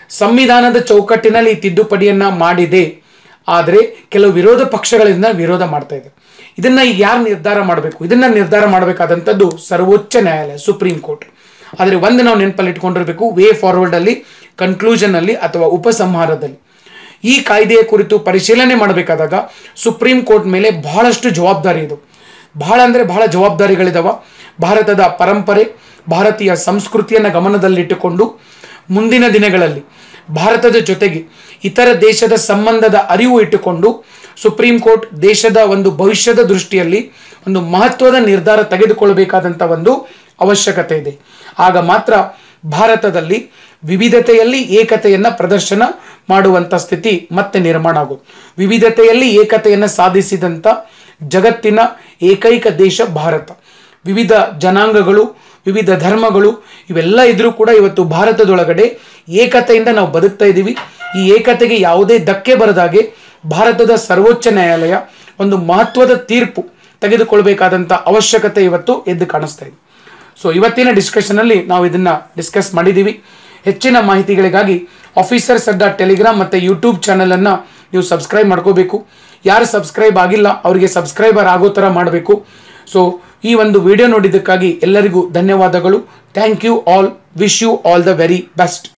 ಸಂವಿಧಾನದ ಚೌಕಟ್ಟಿನಲ್ಲಿ ಈ ತಿದ್ದುಪಡಿಯನ್ನ ಮಾಡಿದೆ ಆದರೆ ಕೆಲವು ವಿರೋಧ ಪಕ್ಷಗಳಿಂದ ವಿರೋಧ ಮಾಡ್ತಾ ಇದೆ ಇದನ್ನ ಈಗ ಯಾರು ನಿರ್ಧಾರ ಮಾಡಬೇಕು ಇದನ್ನ ನಿರ್ಧಾರ ಮಾಡಬೇಕಾದಂಥದ್ದು ಸರ್ವೋಚ್ಚ ನ್ಯಾಯಾಲಯ ಸುಪ್ರೀಂ ಕೋರ್ಟ್ ಆದರೆ ಒಂದು ನಾವು ನೆನಪಲ್ಲಿ ಇಟ್ಕೊಂಡಿರ್ಬೇಕು ವೇ ಫಾರ್ವರ್ಡ್ ಅಲ್ಲಿ ಕನ್ಕ್ಲೂಷನ್ ಅಲ್ಲಿ ಅಥವಾ ಉಪಸಂಹಾರದಲ್ಲಿ ಈ ಕಾಯ್ದೆಯ ಕುರಿತು ಪರಿಶೀಲನೆ ಮಾಡಬೇಕಾದಾಗ ಸುಪ್ರೀಂ ಕೋರ್ಟ್ ಮೇಲೆ ಬಹಳಷ್ಟು ಜವಾಬ್ದಾರಿ ಇದು ಬಹಳ ಅಂದರೆ ಬಹಳ ಜವಾಬ್ದಾರಿಗಳಿದಾವ ಭಾರತದ ಪರಂಪರೆ ಭಾರತೀಯ ಸಂಸ್ಕೃತಿಯನ್ನು ಗಮನದಲ್ಲಿಟ್ಟುಕೊಂಡು ಮುಂದಿನ ದಿನಗಳಲ್ಲಿ ಭಾರತದ ಜೊತೆಗೆ ಇತರ ದೇಶದ ಸಂಬಂಧದ ಅರಿವು ಇಟ್ಟುಕೊಂಡು ಸುಪ್ರೀಂ ಕೋರ್ಟ್ ದೇಶದ ಒಂದು ಭವಿಷ್ಯದ ದೃಷ್ಟಿಯಲ್ಲಿ ಒಂದು ಮಹತ್ವದ ನಿರ್ಧಾರ ತೆಗೆದುಕೊಳ್ಳಬೇಕಾದಂಥ ಒಂದು ಅವಶ್ಯಕತೆ ಇದೆ ಆಗ ಮಾತ್ರ ಭಾರತದಲ್ಲಿ ವಿವಿಧತೆಯಲ್ಲಿ ಏಕತೆಯನ್ನ ಪ್ರದರ್ಶನ ಮಾಡುವಂಥ ಸ್ಥಿತಿ ಮತ್ತೆ ನಿರ್ಮಾಣ ಆಗೋದು ವಿವಿಧತೆಯಲ್ಲಿ ಏಕತೆಯನ್ನು ಸಾಧಿಸಿದಂಥ ಜಗತ್ತಿನ ಏಕೈಕ ದೇಶ ಭಾರತ ವಿವಿಧ ಜನಾಂಗಗಳು ವಿವಿಧ ಧರ್ಮಗಳು ಇವೆಲ್ಲ ಇದ್ರೂ ಕೂಡ ಇವತ್ತು ಭಾರತದೊಳಗಡೆ ಏಕತೆಯಿಂದ ನಾವು ಬದುಕ್ತಾ ಇದ್ದೀವಿ ಈ ಏಕತೆಗೆ ಯಾವುದೇ ಧಕ್ಕೆ ಬರದಾಗೆ ಭಾರತದ ಸರ್ವೋಚ್ಚ ನ್ಯಾಯಾಲಯ ಒಂದು ಮಹತ್ವದ ತೀರ್ಪು ತೆಗೆದುಕೊಳ್ಬೇಕಾದಂಥ ಅವಶ್ಯಕತೆ ಇವತ್ತು ಎದ್ದು ಕಾಣಿಸ್ತಾ ಇದೆ ಸೊ ಇವತ್ತಿನ ಡಿಸ್ಕಷನ್ ಅಲ್ಲಿ ನಾವು ಇದನ್ನ ಡಿಸ್ಕಸ್ ಮಾಡಿದ್ದೀವಿ ಹೆಚ್ಚಿನ ಮಾಹಿತಿಗಳಿಗಾಗಿ ಆಫೀಸರ್ಸ್ ಅಡ್ಡ ಟೆಲಿಗ್ರಾಮ್ ಮತ್ತು ಯೂಟ್ಯೂಬ್ ಚಾನಲ್ ಅನ್ನ ನೀವು ಸಬ್ಸ್ಕ್ರೈಬ್ ಮಾಡ್ಕೋಬೇಕು ಯಾರು ಸಬ್ಸ್ಕ್ರೈಬ್ ಆಗಿಲ್ಲ ಅವರಿಗೆ ಸಬ್ಸ್ಕ್ರೈಬರ್ ಆಗೋ ಥರ ಮಾಡಬೇಕು ಸೊ ಈ ಒಂದು ವಿಡಿಯೋ ನೋಡಿದ್ದಕ್ಕಾಗಿ ಎಲ್ಲರಿಗೂ ಧನ್ಯವಾದಗಳು thank you all wish you all the very best